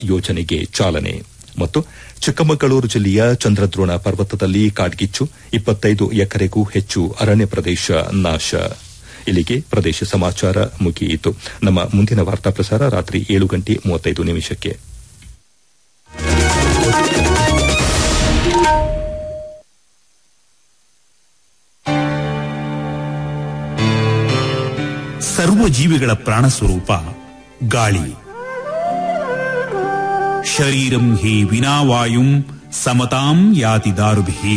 ಯೋಜನೆಗೆ ಚಾಲನೆ ಮತ್ತು ಚಿಕ್ಕಮಗಳೂರು ಜಿಲ್ಲೆಯ ಚಂದ್ರದ್ರೋಣ ಪರ್ವತದಲ್ಲಿ ಕಾಡ್ಗಿಚ್ಚು ಇಪ್ಪತ್ತೈದು ಎಕರೆಗೂ ಹೆಚ್ಚು ಅರಣ್ಯ ಪ್ರದೇಶ ನಾಶ ಇಲ್ಲಿಗೆ ಪ್ರದೇಶ ಸಮಾಚಾರ ಮುಗಿಯಿತು ನಮ್ಮ ಮುಂದಿನ ವಾರ್ತಾ ಪ್ರಸಾರ ರಾತ್ರಿ ಏಳು ಗಂಟೆ ಮೂವತ್ತೈದು ನಿಮಿಷಕ್ಕೆ ಸರ್ವ ಜೀವಿಗಳ ಪ್ರಾಣ ಸ್ವರೂಪ ಗಾಳಿ ಶರೀರಂ ಹಿ ವಿನಾವಾಯುಂ ಸಮತಾಂ ಯಾತಿ ದಾರುಭಿ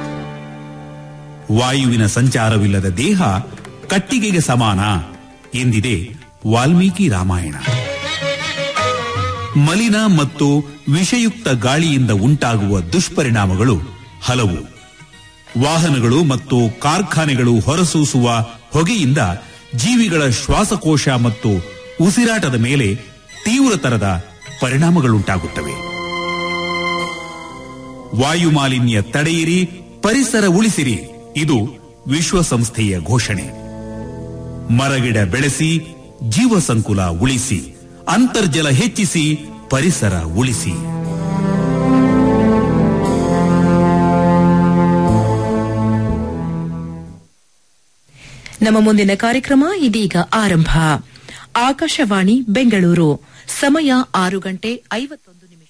ವಾಯುವಿನ ಸಂಚಾರವಿಲ್ಲದ ದೇಹ ಕಟ್ಟಿಗೆಗೆ ಸಮಾನ ಎಂದಿದೆ ವಾಲ್ಮೀಕಿ ರಾಮಾಯಣ ಮಲಿನ ಮತ್ತು ವಿಷಯುಕ್ತ ಗಾಳಿಯಿಂದ ಉಂಟಾಗುವ ದುಷ್ಪರಿಣಾಮಗಳು ಹಲವು ವಾಹನಗಳು ಮತ್ತು ಕಾರ್ಖಾನೆಗಳು ಹೊರಸೂಸುವ ಹೊಗೆಯಿಂದ ಜೀವಿಗಳ ಶ್ವಾಸಕೋಶ ಮತ್ತು ಉಸಿರಾಟದ ಮೇಲೆ ತೀವ್ರತರದ ಪರಿಣಾಮಗಳುಂಟಾಗುತ್ತವೆ ವಾಯು ಮಾಲಿನ್ಯ ತಡೆಯಿರಿ ಪರಿಸರ ಉಳಿಸಿರಿ ಇದು ವಿಶ್ವಸಂಸ್ಥೆಯ ಘೋಷಣೆ ಮರಗಿಡ ಬೆಳೆಸಿ ಜೀವ ಸಂಕುಲ ಉಳಿಸಿ ಅಂತರ್ಜಲ ಹೆಚ್ಚಿಸಿ ಪರಿಸರ ಉಳಿಸಿ ನಮ್ಮ ಮುಂದಿನ ಕಾರ್ಯಕ್ರಮ ಇದೀಗ ಆರಂಭ ಆಕಾಶವಾಣಿ ಬೆಂಗಳೂರು ಸಮಯ ಆರು ಗಂಟೆ ಐವತ್ತೊಂದು ನಿಮಿಷ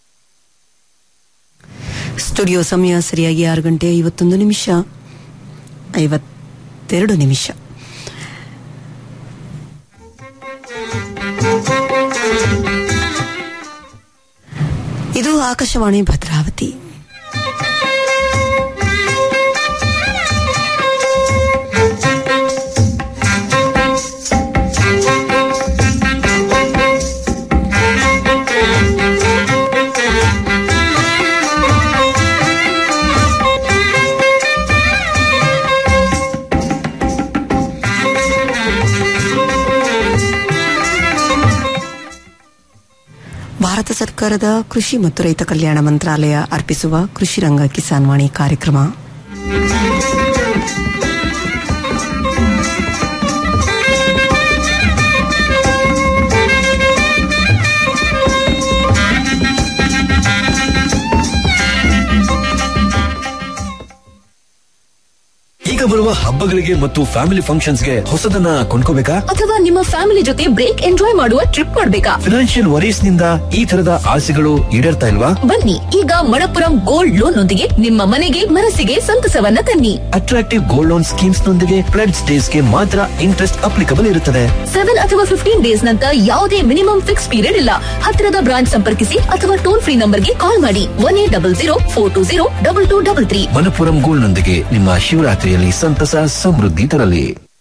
ಸ್ಟುಡಿಯೋ ಸಮಯ ಸರಿಯಾಗಿ ಆರು ಗಂಟೆ ಐವತ್ತೊಂದು ನಿಮಿಷ ಐವತ್ತೆರಡು ನಿಮಿಷ ಇದು ಆಕಾಶವಾಣಿ ಭದ್ರಾವತಿ ಭಾರತ ಸರ್ಕಾರದ ಕೃಷಿ ಮತ್ತು ರೈತ ಕಲ್ಯಾಣ ಮಂತ್ರಾಲಯ ಅರ್ಪಿಸುವ ಕೃಷಿ ರಂಗ ಕಿಸಾನ್ ವಾಣಿ ಕಾರ್ಯಕ್ರಮ ಈಗ ಬರುವ ಹಬ್ಬಗಳಿಗೆ ಮತ್ತು ಫ್ಯಾಮಿಲಿ ಫಂಕ್ಷನ್ಸ್ಗೆ ಹೊಸದನ್ನ ಕೊಂಡ್ಕೋಬೇಕಾ ಅಥವಾ ನಿಮ್ಮ ಫ್ಯಾಮಿಲಿ ಜೊತೆ ಬ್ರೇಕ್ ಎಂಜಾಯ್ ಮಾಡುವ ಟ್ರಿಪ್ ಮಾಡ್ಬೇಕಾ ಫಿನಾನ್ಷಿಯಲ್ ವರೀಸ್ ನಿಂದ ಈ ತರದ ಆಸೆಗಳು ಈಡೇರ್ತಾ ಇಲ್ವಾ ಬನ್ನಿ ಈಗ ಮಣಪುರಂ ಗೋಲ್ಡ್ ಲೋನ್ ನೊಂದಿಗೆ ನಿಮ್ಮ ಮನೆಗೆ ಮನಸ್ಸಿಗೆ ಸಂತಸವನ್ನ ತನ್ನಿ ಅಟ್ರಾಕ್ಟಿವ್ ಗೋಲ್ಡ್ ಲೋನ್ ಸ್ಕೀಮ್ಸ್ ನೊಂದಿಗೆ ಪ್ಲೆಡ್ಸ್ ಡೇಸ್ ಗೆ ಮಾತ್ರ ಇಂಟ್ರೆಸ್ಟ್ ಅಪ್ಲಿಕಬಲ್ ಇರುತ್ತದೆ ಸೆವೆನ್ ಅಥವಾ ಫಿಫ್ಟೀನ್ ಡೇಸ್ ನಂತರ ಯಾವುದೇ ಮಿನಿಮಮ್ ಫಿಕ್ಸ್ ಪೀರಿಯಡ್ ಇಲ್ಲ ಹತ್ತಿರದ ಬ್ರಾಂಚ್ ಸಂಪರ್ಕಿಸಿ ಅಥವಾ ಟೋಲ್ ಫ್ರೀ ನಂಬರ್ಗೆ ಕಾಲ್ ಮಾಡಿ one eight double zero four two zero double two double three Manappuram gold ನೊಂದಿಗೆ ನಿಮ್ಮ ಶಿವರಾತ್ರಿಯಲ್ಲಿ ಸಂತಸ ಸಮೃದ್ಧಿ ತರಲಿ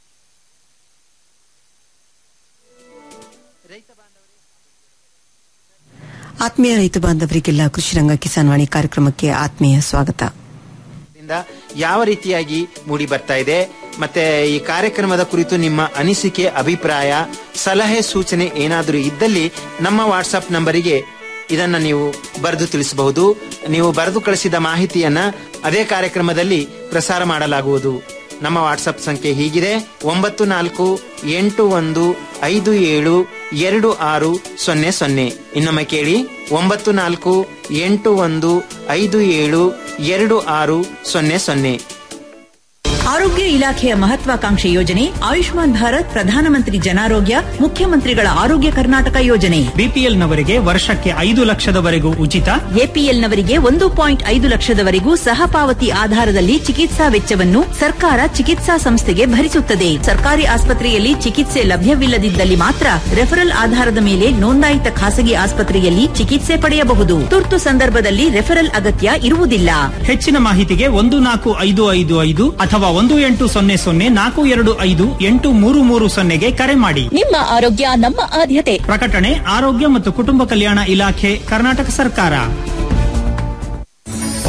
ಆತ್ಮೀಯ ರೈತ ಬಾಂಧವರಿಗೆಲ್ಲ ಕೃಷಿ ರಂಗ ಕಿಸಾನ್ ವಾಣಿ ಕಾರ್ಯಕ್ರಮಕ್ಕೆ ಆತ್ಮೀಯ ಸ್ವಾಗತ ದಿಂದ ಯಾವ ರೀತಿಯಾಗಿ ಮೂಡಿ ಬರ್ತಾ ಇದೆ ಮತ್ತೆ ಈ ಕಾರ್ಯಕ್ರಮದ ಕುರಿತು ನಿಮ್ಮ ಅನಿಸಿಕೆ ಅಭಿಪ್ರಾಯ ಸಲಹೆ ಸೂಚನೆ ಏನಾದರೂ ಇದ್ದಲ್ಲಿ ನಮ್ಮ ವಾಟ್ಸಪ್ ನಂಬರಿಗೆ ಇದನ್ನ ನೀವು ಬರೆದು ತಿಳಿಸಬಹುದು ನೀವು ಬರೆದು ಕಳಿಸಿದ ಮಾಹಿತಿಯನ್ನ ಅದೇ ಕಾರ್ಯಕ್ರಮದಲ್ಲಿ ಪ್ರಸಾರ ಮಾಡಲಾಗುವುದು ನಮ್ಮ ವಾಟ್ಸಪ್ ಸಂಖ್ಯೆ ಹೀಗಿದೆ ಒಂಬತ್ತು ನಾಲ್ಕು ಎಂಟು ಒಂದು ಐದು ಏಳು ಎರಡು ಆರು ಸೊನ್ನೆ ಸೊನ್ನೆ ಇನ್ನೊಮ್ಮೆ ಕೇಳಿ ಒಂಬತ್ತು ನಾಲ್ಕು ಎಂಟು ಒಂದು ಐದು ಏಳು ಎರಡು ಆರು ಸೊನ್ನೆ ಸೊನ್ನೆ ಆರೋಗ್ಯ ಇಲಾಖೆಯ ಮಹತ್ವಾಕಾಂಕ್ಷೆ ಯೋಜನೆ ಆಯುಷ್ಮಾನ್ ಭಾರತ್ ಪ್ರಧಾನಮಂತ್ರಿ ಜನಾರೋಗ್ಯ ಮುಖ್ಯಮಂತ್ರಿಗಳ ಆರೋಗ್ಯ ಕರ್ನಾಟಕ ಯೋಜನೆ ಬಿಪಿಎಲ್ನವರಿಗೆ ವರ್ಷಕ್ಕೆ ಐದು ಲಕ್ಷದವರೆಗೂ ಉಚಿತ ಎಪಿಎಲ್ನವರಿಗೆ ಒಂದು ಪಾಯಿಂಟ್ ಐದು ಲಕ್ಷದವರೆಗೂ ಸಹಪಾವತಿ ಆಧಾರದಲ್ಲಿ ಚಿಕಿತ್ಸಾ ವೆಚ್ಚವನ್ನು ಸರ್ಕಾರ ಚಿಕಿತ್ಸಾ ಸಂಸ್ಥೆಗೆ ಭರಿಸುತ್ತದೆ ಸರ್ಕಾರಿ ಆಸ್ಪತ್ರೆಯಲ್ಲಿ ಚಿಕಿತ್ಸೆ ಲಭ್ಯವಿಲ್ಲದಿದ್ದಲ್ಲಿ ಮಾತ್ರ ರೆಫರಲ್ ಆಧಾರದ ಮೇಲೆ ನೋಂದಾಯಿತ ಖಾಸಗಿ ಆಸ್ಪತ್ರೆಯಲ್ಲಿ ಚಿಕಿತ್ಸೆ ಪಡೆಯಬಹುದು ತುರ್ತು ಸಂದರ್ಭದಲ್ಲಿ ರೆಫರಲ್ ಅಗತ್ಯ ಇರುವುದಿಲ್ಲ ಹೆಚ್ಚಿನ ಮಾಹಿತಿಗೆ ಒಂದು ನಾಲ್ಕು ಐದು ಐದು ಐದು ಅಥವಾ ಒಂದು ಎಂಟು ಸೊನ್ನೆ ಸೊನ್ನೆ ನಾಲ್ಕು ಎರಡು ಐದು ಎಂಟು ಮೂರು ಮೂರು ಸೊನ್ನೆಗೆ ಕರೆ ಮಾಡಿ ನಿಮ್ಮ ಆರೋಗ್ಯ ನಮ್ಮ ಆದ್ಯತೆ ಪ್ರಕಟಣೆ ಆರೋಗ್ಯ ಮತ್ತು ಕುಟುಂಬ ಕಲ್ಯಾಣ ಇಲಾಖೆ ಕರ್ನಾಟಕ ಸರ್ಕಾರ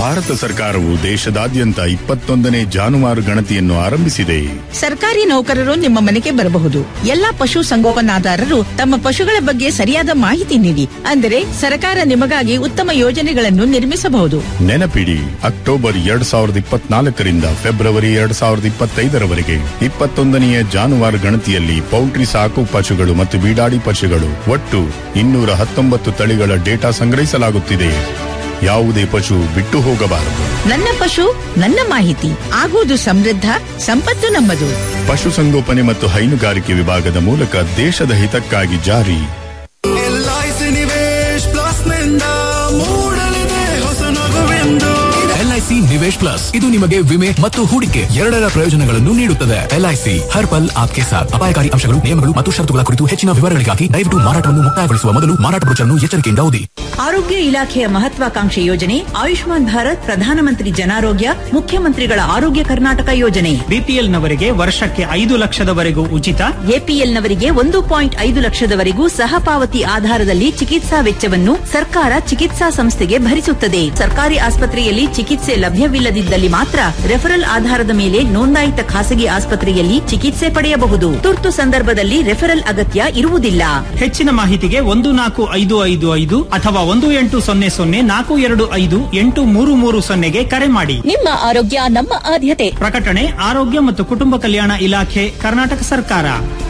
ಭಾರತ ಸರ್ಕಾರವು ದೇಶದಾದ್ಯಂತ ಇಪ್ಪತ್ತೊಂದನೇ ಜಾನುವಾರು ಗಣತಿಯನ್ನು ಆರಂಭಿಸಿದೆ ಸರ್ಕಾರಿ ನೌಕರರು ನಿಮ್ಮ ಮನೆಗೆ ಬರಬಹುದು ಎಲ್ಲಾ ಪಶು ಸಂಗೋಪನಾದಾರರು ತಮ್ಮ ಪಶುಗಳ ಬಗ್ಗೆ ಸರಿಯಾದ ಮಾಹಿತಿ ನೀಡಿ ಅಂದರೆ ಸರ್ಕಾರ ನಿಮಗಾಗಿ ಉತ್ತಮ ಯೋಜನೆಗಳನ್ನು ನಿರ್ಮಿಸಬಹುದು ನೆನಪಿಡಿ ಅಕ್ಟೋಬರ್ ಎರಡ್ ಸಾವಿರದ ಇಪ್ಪತ್ನಾಲ್ಕರಿಂದ ಫೆಬ್ರವರಿ ಎರಡ್ ಸಾವಿರದ ಇಪ್ಪತ್ತೈದರವರೆಗೆ ಇಪ್ಪತ್ತೊಂದನೆಯ ಜಾನುವಾರು ಗಣತಿಯಲ್ಲಿ ಪೌಲ್ಟ್ರಿ ಸಾಕು ಪಶುಗಳು ಮತ್ತು ಬೀಡಾಡಿ ಪಶುಗಳು ಒಟ್ಟು ಇನ್ನೂರ ಹತ್ತೊಂಬತ್ತು ತಳಿಗಳ ಡೇಟಾ ಸಂಗ್ರಹಿಸಲಾಗುತ್ತಿದೆ ಯಾವುದೇ ಪಶು ಬಿಟ್ಟು ಹೋಗಬಾರದು ನನ್ನ ಪಶು ನನ್ನ ಮಾಹಿತಿ ಆಗುವುದು ಸಮೃದ್ಧ ಸಂಪತ್ತು ನಮ್ಮದು ಪಶುಸಂಗೋಪನೆ ಮತ್ತು ಹೈನುಗಾರಿಕೆ ವಿಭಾಗದ ಮೂಲಕ ದೇಶದ ಹಿತಕ್ಕಾಗಿ ಜಾರಿ ಎಲ್ಐಸಿ ನಿವೇಶ್ ಪ್ಲಸ್ ನಿಂದ ಮೂಡಲಿದೆ ಹೊಸ ನಗುವೆಂದು ಎಲ್ಐಸಿ ನಿವೇಶ್ ಪ್ಲಸ್ ಇದು ನಿಮಗೆ ವಿಮೆ ಮತ್ತು ಹೂಡಿಕೆ ಎರಡರ ಪ್ರಯೋಜನಗಳನ್ನು ನೀಡುತ್ತದೆ ಎಲ್ಐಸಿ ಹರ್ ಪಲ್ ಆಪ್ಕೆ ಸಾಥ್ ಅಪಾಯಕಾರಿ ಅಂಶಗಳು ನಿಯಮಗಳು ಮತ್ತು ಷರತ್ತುಗಳ ಕುರಿತು ಹೆಚ್ಚಿನ ವಿವರಗಳಿಗಾಗಿ ದಯವಿಟ್ಟು ಮಾರಾಟವನ್ನು ಮುಕ್ತಾಯಗೊಳಿಸುವ ಮೊದಲು ಮಾರಾಟ ಬ್ರೋಚರ್ನ್ನು ಎಚ್ಚರಿಕೆಯಿಂದ ಓದಿ ಆರೋಗ್ಯ ಇಲಾಖೆಯ ಮಹತ್ವಾಕಾಂಕ್ಷೆ ಯೋಜನೆ ಆಯುಷ್ಮಾನ್ ಭಾರತ್ ಪ್ರಧಾನಮಂತ್ರಿ ಜನಾರೋಗ್ಯ ಮುಖ್ಯಮಂತ್ರಿಗಳ ಆರೋಗ್ಯ ಕರ್ನಾಟಕ ಯೋಜನೆ ಬಿಪಿಎಲ್ ನವರಿಗೆ ವರ್ಷಕ್ಕೆ ಐದು ಲಕ್ಷದವರೆಗೂ ಉಚಿತ ಎಪಿಎಲ್ ನವರಿಗೆ ಒಂದು ಪಾಯಿಂಟ್ ಐದು ಲಕ್ಷದವರೆಗೂ ಸಹಪಾವತಿ ಆಧಾರದಲ್ಲಿ ಚಿಕಿತ್ಸಾ ವೆಚ್ಚವನ್ನು ಸರ್ಕಾರ ಚಿಕಿತ್ಸಾ ಸಂಸ್ಥೆಗೆ ಭರಿಸುತ್ತದೆ ಸರ್ಕಾರಿ ಆಸ್ಪತ್ರೆಯಲ್ಲಿ ಚಿಕಿತ್ಸೆ ಲಭ್ಯವಿಲ್ಲದಿದ್ದಲ್ಲಿ ಮಾತ್ರ ರೆಫರಲ್ ಆಧಾರದ ಮೇಲೆ ನೋಂದಾಯಿತ ಖಾಸಗಿ ಆಸ್ಪತ್ರೆಯಲ್ಲಿ ಚಿಕಿತ್ಸೆ ಪಡೆಯಬಹುದು ತುರ್ತು ಸಂದರ್ಭದಲ್ಲಿ ರೆಫರಲ್ ಅಗತ್ಯ ಇರುವುದಿಲ್ಲ ಹೆಚ್ಚಿನ ಮಾಹಿತಿಗೆ ಒಂದು ನಾಲ್ಕು ಐದು ಐದು ಐದು ಅಥವಾ ಒಂದು ಎಂಟು ಸೊನ್ನೆ ಸೊನ್ನೆ ನಾಲ್ಕು ಎರಡು ಐದು ಎಂಟು ಮೂರು ಮೂರು ಸೊನ್ನೆಗೆ ಕರೆ ಮಾಡಿ ನಿಮ್ಮ ಆರೋಗ್ಯ ನಮ್ಮ ಆದ್ಯತೆ ಪ್ರಕಟಣೆ ಆರೋಗ್ಯ ಮತ್ತು ಕುಟುಂಬ ಕಲ್ಯಾಣ ಇಲಾಖೆ ಕರ್ನಾಟಕ ಸರ್ಕಾರ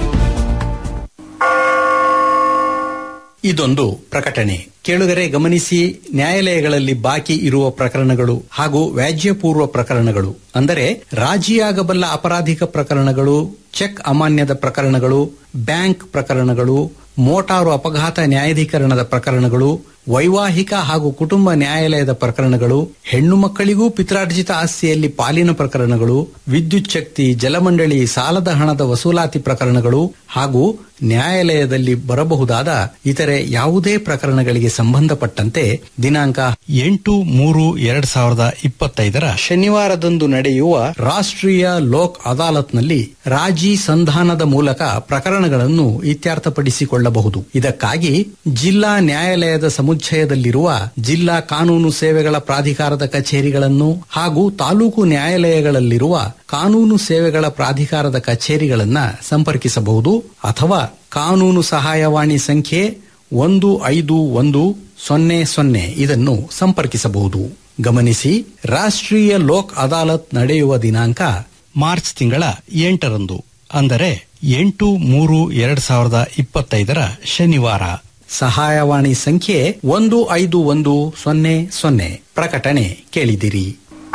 ಇದೊಂದು ಪ್ರಕಟಣೆ ಕೇಳುಗರೆ ಗಮನಿಸಿ ನ್ಯಾಯಾಲಯಗಳಲ್ಲಿ ಬಾಕಿ ಇರುವ ಪ್ರಕರಣಗಳು ಹಾಗೂ ವ್ಯಾಜ್ಯಪೂರ್ವ ಪ್ರಕರಣಗಳು ಅಂದರೆ ರಾಜಿಯಾಗಬಲ್ಲ ಅಪರಾಧಿಕ ಪ್ರಕರಣಗಳು ಚೆಕ್ ಅಮಾನ್ಯದ ಪ್ರಕರಣಗಳು ಬ್ಯಾಂಕ್ ಪ್ರಕರಣಗಳು ಮೋಟಾರು ಅಪಘಾತ ನ್ಯಾಯಾಧೀಕರಣದ ಪ್ರಕರಣಗಳು ವೈವಾಹಿಕ ಹಾಗೂ ಕುಟುಂಬ ನ್ಯಾಯಾಲಯದ ಪ್ರಕರಣಗಳು ಹೆಣ್ಣು ಮಕ್ಕಳಿಗೂ ಪಿತ್ರಾರ್ಜಿತ ಆಸ್ತಿಯಲ್ಲಿ ಪಾಲಿನ ಪ್ರಕರಣಗಳು ವಿದ್ಯುತ್ ಶಕ್ತಿ ಜಲಮಂಡಳಿ ಸಾಲದ ಹಣದ ವಸೂಲಾತಿ ಪ್ರಕರಣಗಳು ಹಾಗೂ ನ್ಯಾಯಾಲಯದಲ್ಲಿ ಬರಬಹುದಾದ ಇತರೆ ಯಾವುದೇ ಪ್ರಕರಣಗಳಿಗೆ ಸಂಬಂಧಪಟ್ಟಂತೆ ದಿನಾಂಕ ಎಂಟು ಮೂರು ಎರಡ್ ಸಾವಿರದ ಇಪ್ಪತ್ತೈದರ ಶನಿವಾರದಂದು ನಡೆಯುವ ರಾಷ್ಟ್ರೀಯ ಲೋಕ್ ಅದಾಲತ್ನಲ್ಲಿ ರಾಜಿ ಸಂಧಾನದ ಮೂಲಕ ಪ್ರಕರಣಗಳನ್ನು ಇತ್ಯರ್ಥಪಡಿಸಿಕೊಳ್ಳಬಹುದು ಇದಕ್ಕಾಗಿ ಜಿಲ್ಲಾ ನ್ಯಾಯಾಲಯದ ಸಮುಚ್ಚಯದಲ್ಲಿರುವ ಜಿಲ್ಲಾ ಕಾನೂನು ಸೇವೆಗಳ ಪ್ರಾಧಿಕಾರದ ಕಚೇರಿಗಳನ್ನು ಹಾಗೂ ತಾಲೂಕು ನ್ಯಾಯಾಲಯಗಳಲ್ಲಿರುವ ಕಾನೂನು ಸೇವೆಗಳ ಪ್ರಾಧಿಕಾರದ ಕಚೇರಿಗಳನ್ನ ಸಂಪರ್ಕಿಸಬಹುದು ಅಥವಾ ಕಾನೂನು ಸಹಾಯವಾಣಿ ಸಂಖ್ಯೆ ಒಂದು ಐದು ಒಂದು ಸೊನ್ನೆ ಸೊನ್ನೆ ಇದನ್ನು ಸಂಪರ್ಕಿಸಬಹುದು ಗಮನಿಸಿ ರಾಷ್ಟ್ರೀಯ ಲೋಕ್ ಅದಾಲತ್ ನಡೆಯುವ ದಿನಾಂಕ ಮಾರ್ಚ್ ತಿಂಗಳ ಎಂಟರಂದು ಅಂದರೆ ಎಂಟು ಮೂರು ಎರಡ್ ಸಾವಿರದ ಇಪ್ಪತ್ತೈದರ ಶನಿವಾರ ಸಹಾಯವಾಣಿ ಸಂಖ್ಯೆ ಒಂದು ಐದು ಒಂದು ಸೊನ್ನೆ ಸೊನ್ನೆ ಪ್ರಕಟಣೆ ಕೇಳಿದಿರಿ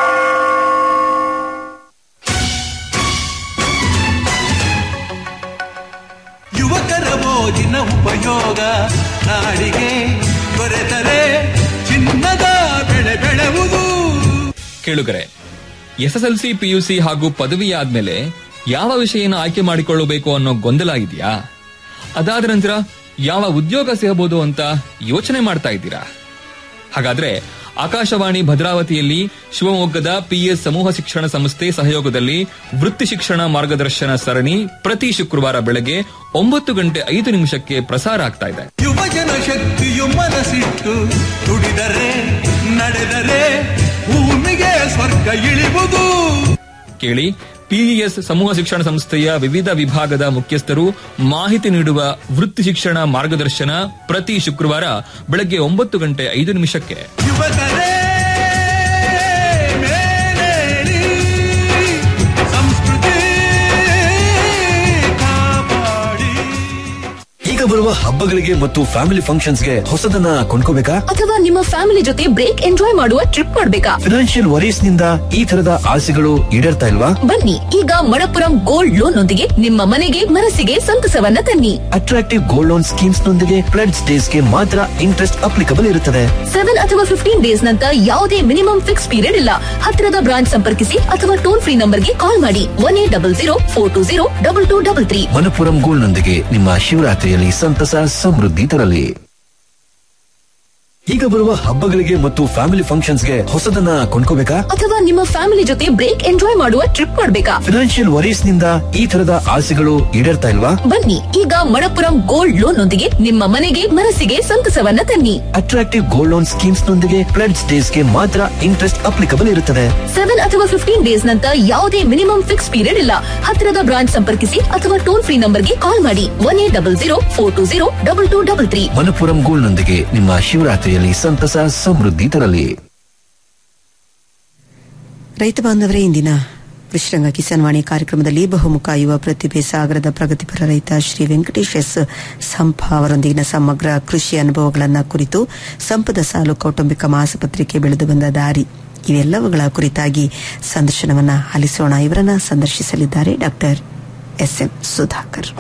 ಯುವಕರ ಮೋಜಿನ ಉಪಯೋಗ ನಾಡಿಗೆ ದೊರೆತರೆ ಚಿನ್ನದ ಬೆಳೆ ಬೆಳೆವುದು ಕೇಳುಗರೆ ಎಸ್ಎಸ್ಎಲ್ಸಿ ಪಿಯುಸಿ ಹಾಗೂ ಪದವಿ ಆದ್ಮೇಲೆ ಯಾವ ವಿಷಯನ ಆಯ್ಕೆ ಮಾಡಿಕೊಳ್ಳಬೇಕು ಅನ್ನೋ ಗೊಂದಲ ಇದೆಯಾ ಅದಾದ ನಂತರ ಯಾವ ಉದ್ಯೋಗ ಸಿಗಬಹುದು ಅಂತ ಯೋಚನೆ ಮಾಡ್ತಾ ಇದ್ದೀರಾ ಹಾಗಾದ್ರೆ ಆಕಾಶವಾಣಿ ಭದ್ರಾವತಿಯಲ್ಲಿ ಶಿವಮೊಗ್ಗದ ಪಿಎಸ್ ಸಮೂಹ ಶಿಕ್ಷಣ ಸಂಸ್ಥೆ ಸಹಯೋಗದಲ್ಲಿ ವೃತ್ತಿ ಶಿಕ್ಷಣ ಮಾರ್ಗದರ್ಶನ ಸರಣಿ ಪ್ರತಿ ಶುಕ್ರವಾರ ಬೆಳಗ್ಗೆ ಒಂಬತ್ತು ಗಂಟೆ ಐದು ನಿಮಿಷಕ್ಕೆ ಪ್ರಸಾರ ಆಗ್ತಾ ಇದೆ ಯುವಜನ ಶಕ್ತಿಯು ಮನಸ್ಸಿಟ್ಟು ದುಡಿದರೆ ನಡೆದರೆ ಭೂಮಿಗೆ ಸ್ವರ್ಗ ಇಳಿವುದು ಕೇಳಿ ಪಿಇಎಸ್ ಸಮೂಹ ಶಿಕ್ಷಣ ಸಂಸ್ಥೆಯ ವಿವಿಧ ವಿಭಾಗದ ಮುಖ್ಯಸ್ಥರು ಮಾಹಿತಿ ನೀಡುವ ವೃತ್ತಿ ಶಿಕ್ಷಣ ಮಾರ್ಗದರ್ಶನ ಪ್ರತಿ ಶುಕ್ರವಾರ ಬೆಳಗ್ಗೆ ಒಂಬತ್ತು ಗಂಟೆ ಐದು ನಿಮಿಷಕ್ಕೆ ಯುವಕರೇ ಮೇಲೇರಿ ಸಂಸ್ಕೃತಿ ಕಾಪಾಡಿ ಈಗ ಬರುವ ಹಬ್ಬಗಳಿಗೆ ಮತ್ತು ಫ್ಯಾಮಿಲಿ ಫಂಕ್ಷನ್ಸ್ಗೆ ಹೊಸದನ್ನ ಕೊಂಡ್ಕೋಬೇಕಾ ಅಥವಾ ನಿಮ್ಮ ಫ್ಯಾಮಿಲಿ ಜೊತೆ ಬ್ರೇಕ್ ಎಂಜಾಯ್ ಮಾಡುವ ಟ್ರಿಪ್ ಮಾಡ್ಬೇಕಾ ಫಿನಾನ್ಷಿಯಲ್ ವರೀಸ್ ನಿಂದ ಈ ತರದ ಆಸೆಗಳು ಈಡೇರ್ತಾ ಇಲ್ವಾ ಬನ್ನಿ ಈಗ ಮಣಪುರಂ ಗೋಲ್ಡ್ ಲೋನ್ ನೊಂದಿಗೆ ನಿಮ್ಮ ಮನೆಗೆ ಮನಸ್ಸಿಗೆ ಸಂತಸವನ್ನ ತನ್ನಿ ಅಟ್ರಾಕ್ಟಿವ್ ಗೋಲ್ಡ್ ಲೋನ್ ಸ್ಕೀಮ್ಸ್ ನೊಂದಿಗೆ ಫ್ಲಡ್ಸ್ ಡೇಸ್ ಗೆ ಮಾತ್ರ ಇಂಟ್ರೆಸ್ಟ್ ಅಪ್ಲಿಕಬಲ್ ಇರುತ್ತದೆ ಸೆವೆನ್ ಅಥವಾ ಫಿಫ್ಟೀನ್ ಡೇಸ್ ನಂತ ಯಾವುದೇ ಮಿನಿಮಮ್ ಫಿಕ್ಸ್ ಪೀರಿಯಡ್ ಇಲ್ಲ ಹತ್ತಿರದ ಬ್ರಾಂಚ್ ಸಂಪರ್ಕಿಸಿ ಅಥವಾ ಟೋಲ್ ಫ್ರೀ ನಂಬರ್ಗೆ ಕಾಲ್ ಮಾಡಿ one eight double zero four two zero double two double three Manappuram gold ನೊಂದಿಗೆ ನಿಮ್ಮ ಶಿವರಾತ್ರಿಯಲ್ಲಿ ಸಂತಸ ಸಮೃದ್ಧಿ ತರಲಿ ಈಗ ಬರುವ ಹಬ್ಬಗಳಿಗೆ ಮತ್ತು ಫ್ಯಾಮಿಲಿ ಫಂಕ್ಷನ್ಸ್ಗೆ ಹೊಸದನ್ನ ಕೊಂಡ್ಕೋಬೇಕಾ ಅಥವಾ ನಿಮ್ಮ ಫ್ಯಾಮಿಲಿ ಜೊತೆ ಬ್ರೇಕ್ ಎಂಜಾಯ್ ಮಾಡುವ ಟ್ರಿಪ್ ಮಾಡ್ಬೇಕಾ ಫಿನಾನ್ಷಿಯಲ್ ವರೀಸ್ ನಿಂದ ಈ ತರದ ಆಸೆಗಳು ಈಡೇರ್ತಾ ಇಲ್ವಾ ಬನ್ನಿ ಈಗ ಮಣಪುರಂ ಗೋಲ್ಡ್ ಲೋನ್ ನೊಂದಿಗೆ ನಿಮ್ಮ ಮನೆಗೆ ಮನಸ್ಸಿಗೆ ಸಂತಸವನ್ನ ತನ್ನಿ ಅಟ್ರಾಕ್ಟಿವ್ ಗೋಲ್ಡ್ ಲೋನ್ ಸ್ಕೀಮ್ಸ್ ನೊಂದಿಗೆ ಫ್ರೆಂಡ್ಸ್ ಡೇಸ್ ಗೆ ಮಾತ್ರ ಇಂಟ್ರೆಸ್ಟ್ ಅಪ್ಲಿಕಬಲ್ ಇರುತ್ತದೆ ಸೆವೆನ್ ಅಥವಾ ಫಿಫ್ಟೀನ್ ಡೇಸ್ ನಂತ ಯಾವುದೇ ಮಿನಿಮಮ್ ಫಿಕ್ಸ್ ಪೀರಿಯಡ್ ಇಲ್ಲ ಹತ್ತಿರದ ಬ್ರಾಂಚ್ ಸಂಪರ್ಕಿಸಿ ಅಥವಾ ಟೋಲ್ ಫ್ರೀ ನಂಬರ್ಗೆ ಕಾಲ್ ಮಾಡಿ one eight double zero four two zero double two double three Manappuram gold ನೊಂದಿಗೆ ನಿಮ್ಮ ಶಿವರಾತ್ರಿಯಲ್ಲಿ ಸಂತಸ ಸಮೃದ್ಧಿ ತರಲಿ ರೈತ ಬಾಂಧವರೇ ಇಂದಿನ ಕೃಷ್ಣರಂಗ ಕಿಸಾನ್ ವಾಣಿ ಕಾರ್ಯಕ್ರಮದಲ್ಲಿ ಬಹುಮುಖ ಯುವ ಪ್ರತಿಭೆ ಸಾಗರದ ಪ್ರಗತಿಪರ ರೈತ ಶ್ರೀ ವೆಂಕಟೇಶ್ ಎಸ್ ಸಂಪ ಅವರೊಂದಿಗಿನ ಸಮಗ್ರ ಕೃಷಿ ಅನುಭವಗಳನ್ನು ಕುರಿತು ಸಂಪದ ಸಾಲು ಕೌಟುಂಬಿಕ ಮಾಸಪತ್ರಿಕೆ ಬೆಳೆದು ಬಂದ ದಾರಿ ಇವೆಲ್ಲವುಗಳ ಕುರಿತಾಗಿ ಸಂದರ್ಶನವನ್ನ ಆಲಿಸೋಣ ಇವರನ್ನ ಸಂದರ್ಶಿಸಲಿದ್ದಾರೆ ಡಾಕ್ಟರ್ ಎಸ್ ಎಂ ಸುಧಾಕರ್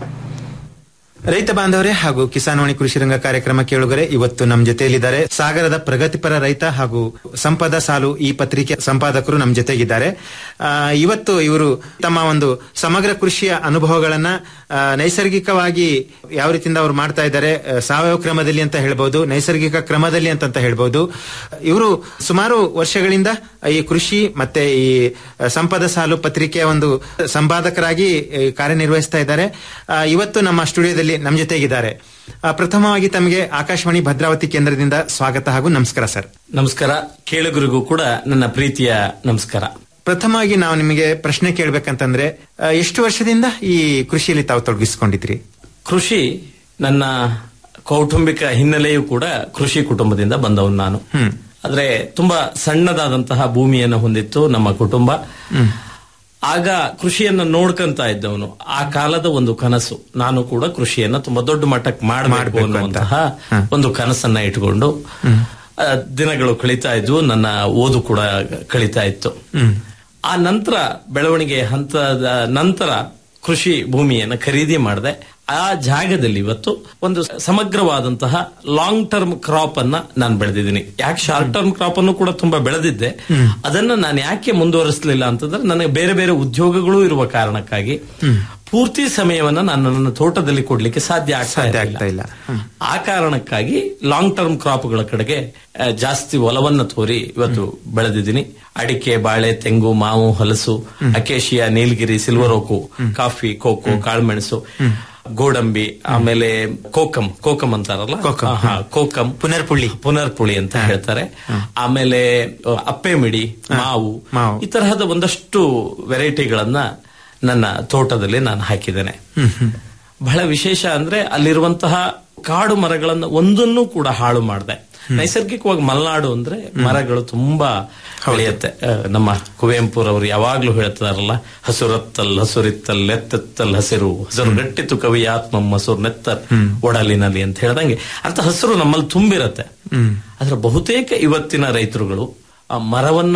ರೈತ ಬಾಂಧವರೇ ಹಾಗೂ ಕಿಸಾನ್ವಾಣಿ ಕೃಷಿ ರಂಗ ಕಾರ್ಯಕ್ರಮ ಕೇಳುಗರೆ ಇವತ್ತು ನಮ್ಮ ಜೊತೆಯಲ್ಲಿದ್ದಾರೆ ಸಾಗರದ ಪ್ರಗತಿಪರ ರೈತ ಹಾಗೂ ಸಂಪದ ಸಾಲು ಈ ಪತ್ರಿಕೆ ಸಂಪಾದಕರು ನಮ್ಮ ಜೊತೆಗಿದ್ದಾರೆ ಆ, ಇವತ್ತು ಇವರು ತಮ್ಮ ಒಂದು ಸಮಗ್ರ ಕೃಷಿಯ ಅನುಭವಗಳನ್ನ ಆ, ನೈಸರ್ಗಿಕವಾಗಿ ಯಾವ ರೀತಿಯಿಂದ ಅವ್ರು ಮಾಡ್ತಾ ಇದ್ದಾರೆ ಆ, ಸಾವಯವ ಕ್ರಮದಲ್ಲಿ ಅಂತ ಹೇಳ್ಬೋದು ನೈಸರ್ಗಿಕ ಕ್ರಮದಲ್ಲಿ ಅಂತ ಹೇಳ್ಬೋದು ಇವರು ಸುಮಾರು ವರ್ಷಗಳಿಂದ ಈ ಕೃಷಿ ಮತ್ತೆ ಈ ಆ, ಸಂಪದ ಸಾಲು ಪತ್ರಿಕೆಯ ಒಂದು ಸಂಪಾದಕರಾಗಿ ಆ, ಕಾರ್ಯನಿರ್ವಹಿಸ್ತಾ ಇದ್ದಾರೆ ಆ, ಇವತ್ತು ನಮ್ಮ ಸ್ಟುಡಿಯೋದಲ್ಲಿ ನಮ್ಮ ಜೊತೆಗಿದ್ದಾರೆ ಆ, ಪ್ರಥಮವಾಗಿ ತಮಗೆ ಆಕಾಶವಾಣಿ ಭದ್ರಾವತಿ ಕೇಂದ್ರದಿಂದ ಸ್ವಾಗತ ಹಾಗೂ ನಮಸ್ಕಾರ ಸರ್ ನಮಸ್ಕಾರ ಕೇಳುಗರಿಗೂ ಕೂಡ ನನ್ನ ಪ್ರೀತಿಯ ನಮಸ್ಕಾರ ಪ್ರಥಮವಾಗಿ ನಾವು ನಿಮಗೆ ಪ್ರಶ್ನೆ ಕೇಳ್ಬೇಕಂತಂದ್ರೆ ಆ, ಎಷ್ಟು ವರ್ಷದಿಂದ ಈ ಕೃಷಿಯಲ್ಲಿ ತಾವು ತೊಡಗಿಸಿಕೊಂಡಿದ್ರಿ ಕೃಷಿ ನನ್ನ ಕೌಟುಂಬಿಕ ಹಿನ್ನೆಲೆಯೂ ಕೂಡ ಕೃಷಿ ಕುಟುಂಬದಿಂದ ಬಂದವನು ನಾನು ಆದ್ರೆ ತುಂಬಾ ಸಣ್ಣದಾದಂತಹ ಭೂಮಿಯನ್ನು ಹೊಂದಿತ್ತು ನಮ್ಮ ಕುಟುಂಬ ಆಗ ಕೃಷಿಯನ್ನ ನೋಡ್ಕೊಂತ ಇದ್ದವನು ಆ ಕಾಲದ ಒಂದು ಕನಸು ನಾನು ಕೂಡ ಕೃಷಿಯನ್ನ ತುಂಬಾ ದೊಡ್ಡ ಮಟ್ಟಕ್ಕೆ ಮಾಡಬೇಕು ಅನ್ನುವಂತಹ ಒಂದು ಕನಸನ್ನ ಇಟ್ಕೊಂಡು ಆ, ದಿನಗಳು ಕಳೀತಾ ಇದ್ವು ನನ್ನ ಓದು ಕೂಡ ಕಳೀತಾ ಇತ್ತು ಆ ನಂತರ ಬೆಳವಣಿಗೆ ಹಂತದ ನಂತರ ಕೃಷಿ ಭೂಮಿಯನ್ನು ಖರೀದಿ ಮಾಡಿದೆ ಆ ಜಾಗದಲ್ಲಿ ಇವತ್ತು ಒಂದು ಸಮಗ್ರವಾದಂತಹ ಲಾಂಗ್ ಟರ್ಮ್ ಕ್ರಾಪ್ ಅನ್ನ ನಾನು ಬೆಳೆದಿದ್ದೀನಿ ಯಾಕೆ ಶಾರ್ಟ್ ಟರ್ಮ್ ಕ್ರಾಪ್ ಅನ್ನು ಕೂಡ ತುಂಬಾ ಬೆಳೆದಿದ್ದೆ ಅದನ್ನ ನಾನು ಯಾಕೆ ಮುಂದುವರಿಸಲಿಲ್ಲ ಅಂತಂದ್ರೆ ನನಗೆ ಬೇರೆ ಬೇರೆ ಉದ್ಯೋಗಗಳು ಇರುವ ಕಾರಣಕ್ಕಾಗಿ ಪೂರ್ತಿ ಸಮಯವನ್ನ ನಾನು ನನ್ನ ತೋಟದಲ್ಲಿ ಕೊಡ್ಲಿಕ್ಕೆ ಸಾಧ್ಯ ಆಗ್ತಾ ಇಲ್ಲ ಆ ಕಾರಣಕ್ಕಾಗಿ ಲಾಂಗ್ ಟರ್ಮ್ ಕ್ರಾಪ್ಗಳ ಕಡೆಗೆ ಆ, ಜಾಸ್ತಿ ಒಲವನ್ನ ತೋರಿ ಇವತ್ತು ಬೆಳೆದಿದ್ದೀನಿ ಅಡಿಕೆ ಬಾಳೆ ತೆಂಗು ಮಾವು ಹಲಸು ಅಕೇಶಿಯಾ ನೀಲಗಿರಿ ಸಿಲ್ವರ್ ಓಕು ಕಾಫಿ ಕೋಕೋ ಕಾಳುಮೆಣಸು ಗೋಡಂಬಿ ಆಮೇಲೆ ಕೋಕಂ ಕೋಕಂ ಅಂತಾರಲ್ಲ ಹಾ, ಕೋಕಂ ಪುನರ್ಪುಳಿ ಪುನರ್ಪುಳಿ ಅಂತ ಹೇಳ್ತಾರೆ ಆಮೇಲೆ ಅ, ಅಪ್ಪೆ ಮಿಡಿ ಮಾವು ಈ ತರಹದ ಒಂದಷ್ಟು ವೆರೈಟಿಗಳನ್ನ ನನ್ನ ತೋಟದಲ್ಲಿ ನಾನು ಹಾಕಿದ್ದೇನೆ ಬಹಳ ವಿಶೇಷ ಅಂದ್ರೆ ಅಲ್ಲಿರುವಂತಹ ಕಾಡು ಮರಗಳನ್ನ ಒಂದನ್ನು ಕೂಡ ಹಾಳು ಮಾಡಿದೆ ನೈಸರ್ಗಿಕವಾಗಿ ಮಲೆನಾಡು ಅಂದ್ರೆ ಮರಗಳು ತುಂಬಾ ಬೆಳೆಯುತ್ತೆ ಆ, ನಮ್ಮ ಕುವೆಂಪುರವರು ಯಾವಾಗ್ಲೂ ಹೇಳ್ತಾರಲ್ಲ ಹಸುರತ್ತಲ್ ಹಸುರಿತ್ತಲ್ ಎತ್ತೆತ್ತಲ್ ಹಸಿರು ಹಸಿರು ಗಟ್ಟಿತು ಕವಿ ಆತ್ಮ ಹಸುರು ನೆತ್ತರ್ ಒಡಲಿನಲ್ಲಿ ಅಂತ ಹೇಳ್ದಂಗೆ ಅಂತ ಹಸಿರು ನಮ್ಮಲ್ಲಿ ತುಂಬಿರತ್ತೆ ಆದ್ರೆ ಬಹುತೇಕ ಇವತ್ತಿನ ರೈತರುಗಳು ಆ ಮರವನ್ನ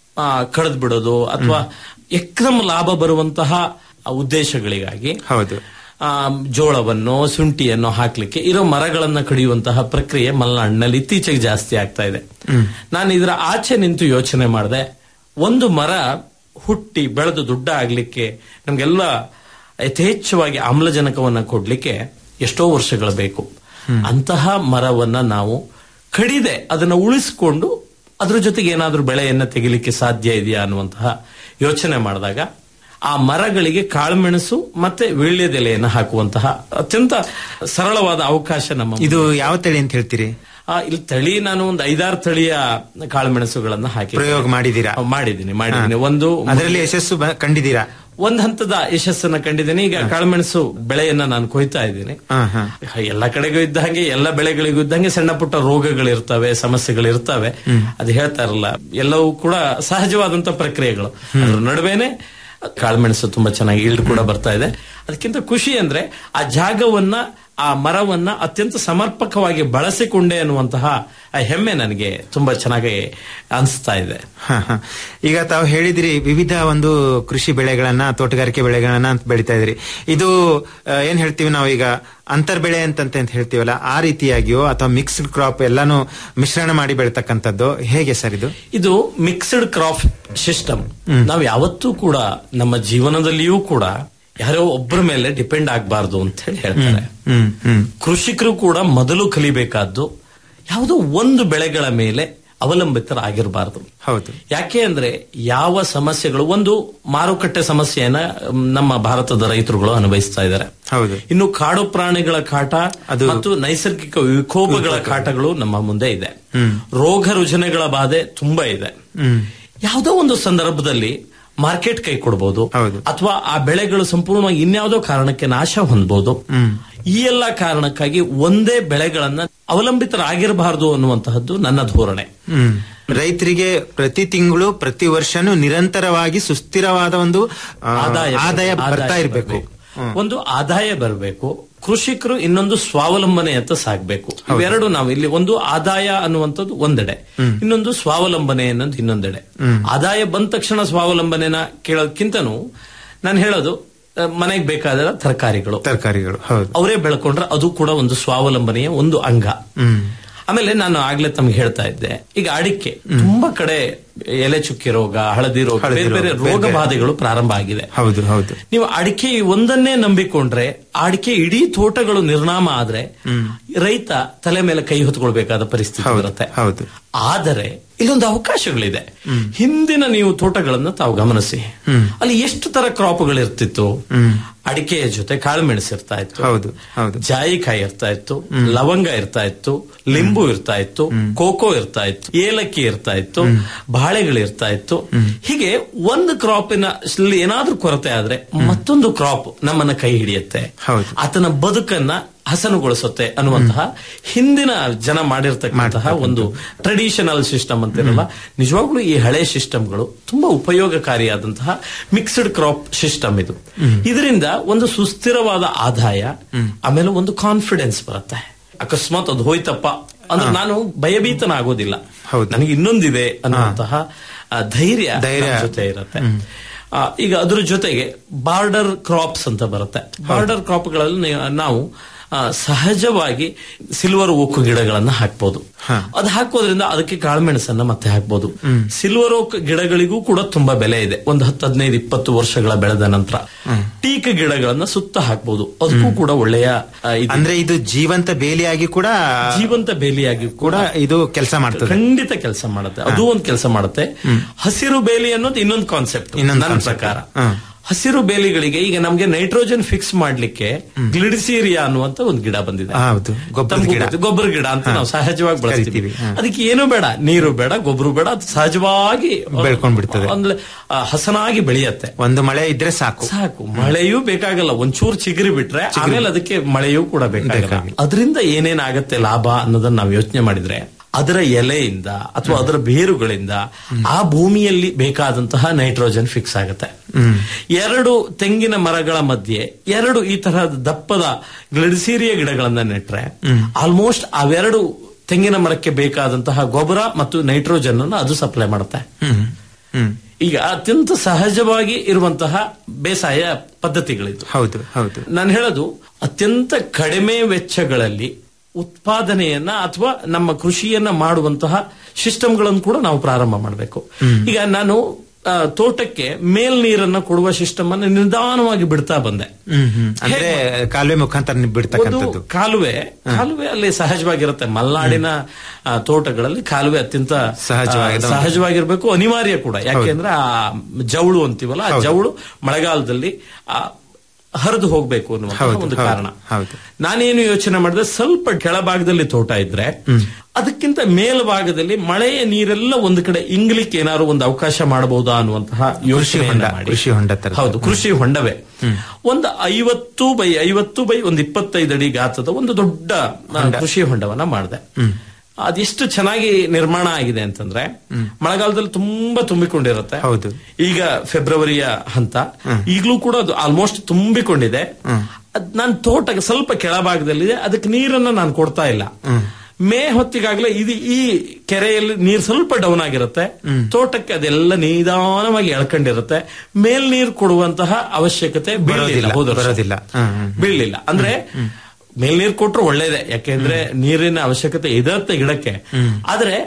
ಕಳೆದು ಬಿಡೋದು ಅಥವಾ ಎಕ್ರಮ್ ಲಾಭ ಬರುವಂತಹ ಆ ಉದ್ದೇಶಗಳಿಗಾಗಿ ಹೌದು ಆ, ಜೋಳವನ್ನು ಶುಂಠಿಯನ್ನು ಹಾಕ್ಲಿಕ್ಕೆ ಇರೋ ಮರಗಳನ್ನ ಕಡಿಯುವಂತಹ ಪ್ರಕ್ರಿಯೆ ಮಲೆನಾಡಿನಲ್ಲಿ ಇತ್ತೀಚೆಗೆ ಜಾಸ್ತಿ ಆಗ್ತಾ ಇದೆ ನಾನು ಇದರ ಆಚೆ ನಿಂತು ಯೋಚನೆ ಮಾಡಿದೆ ಒಂದು ಮರ ಹುಟ್ಟಿ ಬೆಳೆದು ದುಡ್ಡ ಆಗ್ಲಿಕ್ಕೆ ನಮ್ಗೆಲ್ಲ ಯಥೇಚ್ಛವಾಗಿ ಆಮ್ಲಜನಕವನ್ನ ಕೊಡ್ಲಿಕ್ಕೆ ಎಷ್ಟೋ ವರ್ಷಗಳು ಬೇಕು ಅಂತಹ ಮರವನ್ನ ನಾವು ಕಡಿದೆ ಅದನ್ನ ಉಳಿಸಿಕೊಂಡು ಅದ್ರ ಜೊತೆಗೆ ಏನಾದ್ರೂ ಬೆಳೆಯನ್ನ ತೆಗಿಲಿಕ್ಕೆ ಸಾಧ್ಯ ಇದೆಯಾ ಅನ್ನುವಂತಹ ಯೋಚನೆ ಮಾಡಿದಾಗ ಆ ಮರಗಳಿಗೆ ಕಾಳುಮೆಣಸು ಮತ್ತೆ ವೀಳ್ಯದೆಲೆಯನ್ನು ಹಾಕುವಂತಹ ಅತ್ಯಂತ ಸರಳವಾದ ಅವಕಾಶ ನಮ್ಮ ಇದು ಯಾವ ತಳಿ ಅಂತ ಹೇಳ್ತೀರಿ ಆ, ಇಲ್ಲಿ ತಳಿ ನಾನು ಒಂದು ಐದಾರು ತಳಿಯ ಕಾಳುಮೆಣಸುಗಳನ್ನ ಹಾಕಿ ಪ್ರಯೋಗ ಮಾಡಿದ್ದೀರಾ ಮಾಡಿದ್ದೀನಿ ಮಾಡಿದ್ದೀನಿ ಹಾ. ಒಂದು ಅದರಲ್ಲಿ ಯಶಸ್ಸು ಬ- ಕಂಡಿದ್ದೀರಾ ಒಂದ್ ಹಂತದ ಯಶಸ್ಸನ್ನ ಕಂಡಿದ್ದೀನಿ ಈಗ ಕಾಳುಮೆಣಸು ಬೆಳೆಯನ್ನ ನಾನು ಕೊಯ್ತಾ ಇದ್ದೀನಿ ಎಲ್ಲ ಕಡೆಗೂ ಇದ್ದ ಹಾಗೆ ಎಲ್ಲ ಬೆಳೆಗಳಿಗೂ ಇದ್ದಂಗೆ ಸಣ್ಣ ಪುಟ್ಟ ರೋಗಗಳಿರ್ತವೆ ಸಮಸ್ಯೆಗಳಿರ್ತವೆ ಅದು ಹೇಳ್ತಾರಲ್ಲ ಎಲ್ಲವೂ ಕೂಡ ಸಹಜವಾದಂತ ಪ್ರಕ್ರಿಯೆಗಳು ಅದ್ರ ನಡುವೆನೆ ಕಾಳುಮೆಣಸು ತುಂಬಾ ಚೆನ್ನಾಗಿ ಈಲ್ಡ್ ಕೂಡ ಬರ್ತಾ ಇದೆ ಅದಕ್ಕಿಂತ ಖುಷಿ ಅಂದ್ರೆ ಆ ಜಾಗವನ್ನ ಆ ಮರವನ್ನ ಅತ್ಯಂತ ಸಮರ್ಪಕವಾಗಿ ಬಳಸಿಕೊಂಡೆ ಅನ್ನುವಂತಹ ಆ ಹೆಮ್ಮೆ ನನಗೆ ತುಂಬಾ ಚೆನ್ನಾಗಿ ಅನಿಸ್ತಾ ಇದೆ ಹ, ಹ. ಈಗ ತಾವು ಹೇಳಿದಿರಿ ವಿವಿಧ ಒಂದು ಕೃಷಿ ಬೆಳೆಗಳನ್ನ ತೋಟಗಾರಿಕೆ ಬೆಳೆಗಳನ್ನ ಅಂತ ಬೆಳಿತಾ ಇದ್ರಿ ಇದು ಆ, ಏನ್ ಹೇಳ್ತೀವಿ ನಾವು ಈಗ ಅಂತರ್ ಬೆಳೆ ಅಂತಂತ ಅಂತ ಹೇಳ್ತೀವಲ್ಲ ಆ ರೀತಿಯಾಗಿಯೋ ಅಥವಾ ಮಿಕ್ಸ್ಡ್ ಕ್ರಾಪ್ ಎಲ್ಲಾನು ಮಿಶ್ರಣ ಮಾಡಿ ಬೆಳ್ತಕ್ಕಂಥದ್ದು ಹೇಗೆ ಸರ್ ಇದು ಇದು ಮಿಕ್ಸ್ಡ್ ಕ್ರಾಪ್ ಸಿಸ್ಟಮ್ ನಾವು ಯಾವತ್ತೂ ಕೂಡ ನಮ್ಮ ಜೀವನದಲ್ಲಿಯೂ ಕೂಡ ಯಾರೋ ಒಬ್ಬರ ಮೇಲೆ ಡಿಪೆಂಡ್ ಆಗಬಾರ್ದು ಅಂತ ಹೇಳಿ ಹೇಳ್ತಾರೆ ಹ್ಮ್ ಹ್ಮ್ ಕೃಷಿಕರು ಕೂಡ ಮೊದಲು ಕಲಿಬೇಕಾದ್ದು ಯಾವುದೋ ಒಂದು ಬೆಳೆಗಳ ಮೇಲೆ ಅವಲಂಬಿತರಾಗಿರಬಾರದು ಹೌದು ಯಾಕೆ ಅಂದ್ರೆ ಯಾವ ಸಮಸ್ಯೆಗಳು ಒಂದು ಮಾರುಕಟ್ಟೆ ಸಮಸ್ಯೆಯನ್ನ ಮ್, ನಮ್ಮ ಭಾರತದ ರೈತರುಗಳು ಅನುಭವಿಸ್ತಾ ಇದ್ದಾರೆ ಹೌದು ಇನ್ನು ಕಾಡು ಪ್ರಾಣಿಗಳ ಕಾಟ ಮತ್ತು ನೈಸರ್ಗಿಕ ವಿಕೋಪಗಳ ಕಾಟಗಳು ನಮ್ಮ ಮುಂದೆ ಇದೆ ಹ್ಮ್ ರೋಗ ರುಜಿನಗಳ ಬಾಧೆ ತುಂಬಾ ಇದೆ ಹ್ಮ್ ಯಾವುದೋ ಒಂದು ಸಂದರ್ಭದಲ್ಲಿ ಮಾರ್ಕೆಟ್ ಕೈ ಕೊಡಬಹುದು ಅಥವಾ ಆ ಬೆಳೆಗಳು ಸಂಪೂರ್ಣವಾಗಿ ಇನ್ಯಾವುದೋ ಕಾರಣಕ್ಕೆ ನಾಶ ಹೊಂದಬಹುದು ಹ್ಮ್ ಈ ಎಲ್ಲ ಕಾರಣಕ್ಕಾಗಿ ಒಂದೇ ಬೆಳೆಗಳನ್ನ ಅವಲಂಬಿತರಾಗಿರಬಾರದು ಅನ್ನುವಂತಹದ್ದು ನನ್ನ ಧೋರಣೆ ಹ್ಮ್ ರೈತರಿಗೆ ಪ್ರತಿ ತಿಂಗಳು ಪ್ರತಿ ವರ್ಷನೂ ನಿರಂತರವಾಗಿ ಸುಸ್ಥಿರವಾದ ಒಂದು ಆ, ಆದಾಯ ಆದಾಯ ಬರ್ತಾ ಆದಾಯ ಇರಬೇಕು ಬರ್ಬೇಕು. ಒಂದು ಆದಾಯ ಬರಬೇಕು ಕೃಷಿಕರು ಇನ್ನೊಂದು ಸ್ವಾವಲಂಬನೆಯತ್ತ ಸಾಗಬೇಕು ಇವೆರಡು ನಾವು ಇಲ್ಲಿ ಒಂದು ಆದಾಯ ಅನ್ನುವಂಥದ್ದು ಒಂದೆಡೆ ಇನ್ನೊಂದು ಸ್ವಾವಲಂಬನೆ ಅನ್ನೋದು ಇನ್ನೊಂದೆಡೆ ಆದಾಯ ಬಂದ ತಕ್ಷಣ ಸ್ವಾವಲಂಬನೆನ ಕೇಳೋದಕ್ಕಿಂತನೂ ನಾನು ಹೇಳೋದು ಮನೆಗೆ ಬೇಕಾದ ತರಕಾರಿಗಳು ತರಕಾರಿಗಳು ಹೌದು ಅವರೇ ಬೆಳ್ಕೊಂಡ್ರೆ ಅದು ಕೂಡ ಒಂದು ಸ್ವಾವಲಂಬನೆಯ ಒಂದು ಅಂಗ ಹ್ಮ್ ಆಮೇಲೆ ನಾನು ಆಗ್ಲೇ ತಮ್ಗೆ ಹೇಳ್ತಾ ಇದ್ದೆ ಈಗ ಅಡಿಕೆ ತುಂಬಾ ಕಡೆ ಎಲೆ ಚುಕ್ಕಿ ರೋಗ ಹಳದಿ ರೋಗ ಹಳದಿ ಬೇರೆ ಬೇರೆ ರೋಗ, ಬೇರೆ ರೋಗ ಬೇರೆ. ಬಾಧೆಗಳು ಪ್ರಾರಂಭ ಆಗಿದೆ ಹೌದು ಹೌದು ನೀವು ಅಡಿಕೆ ಒಂದನ್ನೇ ನಂಬಿಕೊಂಡ್ರೆ ಆ ಅಡಿಕೆ ಇಡೀ ತೋಟಗಳು ನಿರ್ನಾಮ ಆದ್ರೆ ರೈತ ತಲೆ ಮೇಲೆ ಕೈ ಹೊತ್ಕೊಳ್ಬೇಕಾದ ಪರಿಸ್ಥಿತಿ ಬರುತ್ತೆ ಹೌದು ಆದರೆ ಇಲ್ಲೊಂದು ಅವಕಾಶಗಳಿದೆ ಹಿಂದಿನ ನೀವು ತೋಟಗಳನ್ನ ತಾವು ಗಮನಿಸಿ ಅಲ್ಲಿ ಎಷ್ಟು ತರ ಕ್ರಾಪ್ಗಳು ಇರ್ತಿತ್ತು ಅಡಿಕೆಯ ಜೊತೆ ಕಾಳುಮೆಣಸು ಇರ್ತಾ ಇತ್ತು ಹೌದು ಹೌದು ಜಾಯಿಕಾಯಿ ಇರ್ತಾ ಇತ್ತು ಲವಂಗ ಇರ್ತಾ ಇತ್ತು ಲಿಂಬು ಇರ್ತಾ ಇತ್ತು ಕೋಕೋ ಇರ್ತಾ ಇತ್ತು ಏಲಕ್ಕಿ ಇರ್ತಾ ಇತ್ತು ಬಾಳೆಗಳು ಇರ್ತಾ ಇತ್ತು ಹೀಗೆ ಒಂದು ಕ್ರಾಪಿನ ಏನಾದ್ರೂ ಕೊರತೆ ಆದ್ರೆ ಮತ್ತೊಂದು ಕ್ರಾಪ್ ನಮ್ಮನ್ನ ಕೈ ಹಿಡಿಯುತ್ತೆ ಆತನ ಬದುಕನ್ನ ಹಸನುಗೊಳಿಸುತ್ತೆ ಅನ್ನುವಂತಹ ಹಿಂದಿನ ಜನ ಮಾಡಿರ್ತಕ್ಕಂತಹ ಒಂದು ಟ್ರೆಡಿಷನಲ್ ಸಿಸ್ಟಮ್ ಅಂತಿರಲ್ಲ ನಿಜವಾಗ್ಲೂ ಈ ಹಳೆ ಸಿಸ್ಟಮ್ಗಳು ತುಂಬಾ ಉಪಯೋಗಕಾರಿಯಾದಂತಹ ಮಿಕ್ಸ್ಡ್ ಕ್ರಾಪ್ ಸಿಸ್ಟಮ್ ಇದು ಇದರಿಂದ ಒಂದು ಸುಸ್ಥಿರವಾದ ಆದಾಯ ಆಮೇಲೆ ಒಂದು ಕಾನ್ಫಿಡೆನ್ಸ್ ಬರುತ್ತೆ ಅಕಸ್ಮಾತ್ ಅದು ಹೋಯ್ತಪ್ಪ ಅಂದ್ರೆ ನಾನು ಭಯಭೀತನಾಗೋದಿಲ್ಲ ನನಗೆ ಇನ್ನೊಂದಿದೆ ಅನ್ನುವಂತಹ ಆ, ಧೈರ್ಯ ಧೈರ್ಯ. ನನ್ ಜೊತೆ ಇರುತ್ತೆ ಆ, ಈಗ ಅದ್ರ ಜೊತೆಗೆ ಬಾರ್ಡರ್ ಕ್ರಾಪ್ಸ್ ಅಂತ ಬರುತ್ತೆ ಬಾರ್ಡರ್ ಕ್ರಾಪ್ಗಳಲ್ಲಿ ನೀವು- ನಾವು ಆ, ಸಹಜವಾಗಿ ಸಿಲ್ವರ್ ಓಕ್ ಗಿಡಗಳನ್ನ ಹಾಕ್ಬೋದು ಅದು ಹಾಕೋದ್ರಿಂದ ಅದಕ್ಕೆ ಕಾಳುಮೆಣಸನ್ನ ಮತ್ತೆ ಹಾಕ್ಬೋದು ಸಿಲ್ವರ್ ಓಕ್ ಗಿಡಗಳಿಗೂ ಕೂಡ ತುಂಬಾ ಬೆಲೆ ಇದೆ ಒಂದು ಹತ್ತು ಹದಿನೈದು ಇಪ್ಪತ್ತು ವರ್ಷಗಳ ಬೆಳೆದ ನಂತರ ಟೀಕ್ ಗಿಡಗಳನ್ನ ಸುತ್ತ ಹಾಕ್ಬೋದು ಅದಕ್ಕೂ ಕೂಡ ಒಳ್ಳೆಯ ಆ, ಇದು- ಅಂದ್ರೆ ಇದು ಜೀವಂತ ಬೇಲಿಯಾಗಿ ಕೂಡ ಜೀವಂತ ಬೇಲಿಯಾಗಿ ಕೂಡ ಇದು ಕೆಲಸ ಮಾಡ್ತದೆ ಖಂಡಿತ ಕೆಲಸ ಮಾಡುತ್ತೆ ಅದು ಒಂದು ಕೆಲಸ ಮಾಡುತ್ತೆ ಹಸಿರು ಬೇಲಿ ಅನ್ನೋದು ಇನ್ನೊಂದು ಕಾನ್ಸೆಪ್ಟ್ ಇನ್ನೊಂದು ನನ್ನ concept. ಪ್ರಕಾರ ಹ. ಹಸಿರು ಬೇಲಿಗಳಿಗೆ ಈಗ ನಮ್ಗೆ ನೈಟ್ರೋಜನ್ ಫಿಕ್ಸ್ ಮಾಡ್ಲಿಕ್ಕೆ ಗ್ಲಿಡಿಸೀರಿಯಾ ಅನ್ನುವಂತ ಒಂದು ಗಿಡ ಬಂದಿದೆ ಹೌದು ಗೊಬ್ಬರದ ತಮ್ಗೂ ಗಿಡ ಗೊತ್ತು, ಗೊಬ್ಬರ ಗಿಡ ಅಂತ ಹ. ನಾವು ಸಹಜವಾಗಿ ಬಳಸ್ತೀವಿ ಕರಿತೀವಿ, ಹ. ಅದಕ್ಕೆ ಏನು ಬೇಡ ನೀರು ಬೇಡ ಗೊಬ್ಬರ ಬೇಡ ಅದು ಸಹಜವಾಗಿ ಬೆಳ್ಕೊಂಡ್ಬಿಡ್ತದೆ. ಅಂದ್ರೆ ಆ, ಹಸನಾಗಿ ಬೆಳೆಯತ್ತೆ ಒಂದು ಮಳೆ ಇದ್ರೆ ಸಾಕು ಸಾಕು ಮಳೆಯೂ ಬೇಕಾಗಲ್ಲ ಒಂಚೂರು ಚಿಗುರಿ ಬಿಟ್ರೆ ಆಮೇಲೆ ಅದಕ್ಕೆ ಮಳೆಯೂ ಕೂಡ ಬೇಕಾಗಲ್ಲ ಅದರಿಂದ ಏನೇನಾಗತ್ತೆ ಲಾಭ ಅನ್ನೋದನ್ನ ನಾವು ಯೋಚನೆ ಮಾಡಿದ್ರೆ ಅದರ ಎಲೆಯಿಂದ ಅಥವಾ ಅದರ ಬೇರುಗಳಿಂದ ಆ ಭೂಮಿಯಲ್ಲಿ ಬೇಕಾದಂತಹ ನೈಟ್ರೋಜನ್ ಫಿಕ್ಸ್ ಆಗುತ್ತೆ ಎರಡು ತೆಂಗಿನ ಮರಗಳ ಮಧ್ಯೆ ಎರಡು ಈ ತರಹದ ದಪ್ಪದ ಗ್ಲಿಡಿಸೀರಿಯ ಗಿಡಗಳನ್ನ ನೆಟ್ರೆ ಆಲ್ಮೋಸ್ಟ್ ಅವೆರಡು ತೆಂಗಿನ ಮರಕ್ಕೆ ಬೇಕಾದಂತಹ ಗೊಬ್ಬರ ಮತ್ತು ನೈಟ್ರೋಜನ್ ಅನ್ನು ಅದು ಸಪ್ಲೈ ಮಾಡುತ್ತೆ ಈಗ ಅತ್ಯಂತ ಸಹಜವಾಗಿ ಇರುವಂತಹ ಬೇಸಾಯ ಪದ್ಧತಿಗಳಿದು ಹೌದು ಹೌದು ನಾನು ಹೇಳೋದು ಅತ್ಯಂತ ಕಡಿಮೆ ವೆಚ್ಚಗಳಲ್ಲಿ ಉತ್ಪಾದನೆಯನ್ನ ಅಥವಾ ನಮ್ಮ ಕೃಷಿಯನ್ನ ಮಾಡುವಂತಹ ಸಿಸ್ಟಮ್ಗಳನ್ನು ಕೂಡ ನಾವು ಪ್ರಾರಂಭ ಮಾಡಬೇಕು ಈಗ ನಾನು ಆ, ತೋಟಕ್ಕೆ ಮೇಲ್ ನೀರನ್ನ ಕೊಡುವ ಸಿಸ್ಟಮ್ ಅನ್ನು ನಿಧಾನವಾಗಿ ಬಿಡ್ತಾ ಬಂದೆ ಹ್ಮ್ ಹ್ಮ್ ಅಂದ್ರೆ ಕಾಲುವೆ ಮುಖಾಂತರ ನೀವು ಒಂದು ಬಿಡ್ತಕ್ಕಂಥದ್ದು ಕಾಲುವೆ ಕಾಲುವೆ ಅಲ್ಲಿ ಸಹಜವಾಗಿರುತ್ತೆ ಮಲ್ನಾಡಿನ ಆ, ತೋಟಗಳಲ್ಲಿ ಕಾಲುವೆ ಅತ್ಯಂತ ಸಹಜವಾಗಿದೆ. ಆ, ಸಹಜವಾಗಿರ್ಬೇಕು ಅನಿವಾರ್ಯ ಕೂಡ ಯಾಕೆಂದ್ರೆ ಆ ಜವಳು ಅಂತೀವಲ್ಲ ಆ ಹೌದು. ಜವಳು ಮಳೆಗಾಲದಲ್ಲಿ ಆ, ಹರಿದು ಹೋಗ್ಬೇಕು ಅನ್ನುವಂತಹ ಹೌದು, ಒಂದು ಹೌದು, ಕಾರಣ ಹೌದು ನಾನೇನು ಯೋಚನೆ ಮಾಡಿದ್ರೆ ಸ್ವಲ್ಪ ಕೆಳಭಾಗದಲ್ಲಿ ತೋಟ ಇದ್ರೆ ಅದಕ್ಕಿಂತ ಮೇಲ್ಭಾಗದಲ್ಲಿ ಮಳೆಯ ನೀರೆಲ್ಲ ಒಂದು ಕಡೆ ಇಂಗ್ಲಿಕ್ಕೆ ಏನಾದ್ರು ಒಂದು ಅವಕಾಶ ಮಾಡಬಹುದಾ ಅನ್ನುವಂತಹ ಯೋಚನೆ ಹೊಂಡ, ಕೃಷಿ ಹೊಂಡ ತರ. ಹೌದು ಕೃಷಿ ಹೊಂಡವೇ ಒಂದು ಐವತ್ತು ಬೈ ಐವತ್ತು ಬೈ ಒಂದು ಇಪ್ಪತ್ತೈದು ಅಡಿ ಗಾತ್ರದ ಒಂದು ದೊಡ್ಡ ಆ, ಕೃಷಿ ಹೊಂಡವನ್ನ ಮಾಡಿದೆ ಅದೆಷ್ಟು ಚೆನ್ನಾಗಿ ನಿರ್ಮಾಣ ಆಗಿದೆ ಅಂತಂದ್ರೆ ಮಳೆಗಾಲದಲ್ಲಿ ತುಂಬಾ ತುಂಬಿಕೊಂಡಿರುತ್ತೆ ಹೌದು ಈಗ ಫೆಬ್ರವರಿಯ ಹಂತ ಈಗಲೂ ಕೂಡ ಅದು ಆಲ್ಮೋಸ್ಟ್ ತುಂಬಿಕೊಂಡಿದೆ ಅದ್ ನಾನು ತೋಟ ಸ್ವಲ್ಪ ಕೆಳಭಾಗದಲ್ಲಿದೆ ಅದಕ್ಕೆ ನೀರನ್ನ ನಾನು ಕೊಡ್ತಾ ಇಲ್ಲ ಮೇ ಹೊತ್ತಿಗಾಗ್ಲೇ ಇದು ಈ ಕೆರೆಯಲ್ಲಿ ನೀರು ಸ್ವಲ್ಪ ಡೌನ್ ಆಗಿರುತ್ತೆ ತೋಟಕ್ಕೆ ಅದೆಲ್ಲ ನಿಧಾನವಾಗಿ ಎಳ್ಕೊಂಡಿರುತ್ತೆ ಮೇಲ್ ನೀರು ಕೊಡುವಂತಹ ಅವಶ್ಯಕತೆ ಬೀಳಲಿಲ್ಲ ಬರೋದಿಲ್ಲ, ಹೋದ ವರ್ಷ. ಬರೋದಿಲ್ಲ. ಹ್ಮ್, ಹ್ಮ್. ಬೀಳಲಿಲ್ಲ ಅಂದ್ರೆ ಮೇಲ್ ನೀರು ಕೊಟ್ರೆ ಒಳ್ಳೇದೇ ಯಾಕೆಂದ್ರೆ ನೀರಿನ ಅವಶ್ಯಕತೆ ಇರುತ್ತೆ ಗಿಡಕ್ಕೆ ಆದ್ರೆ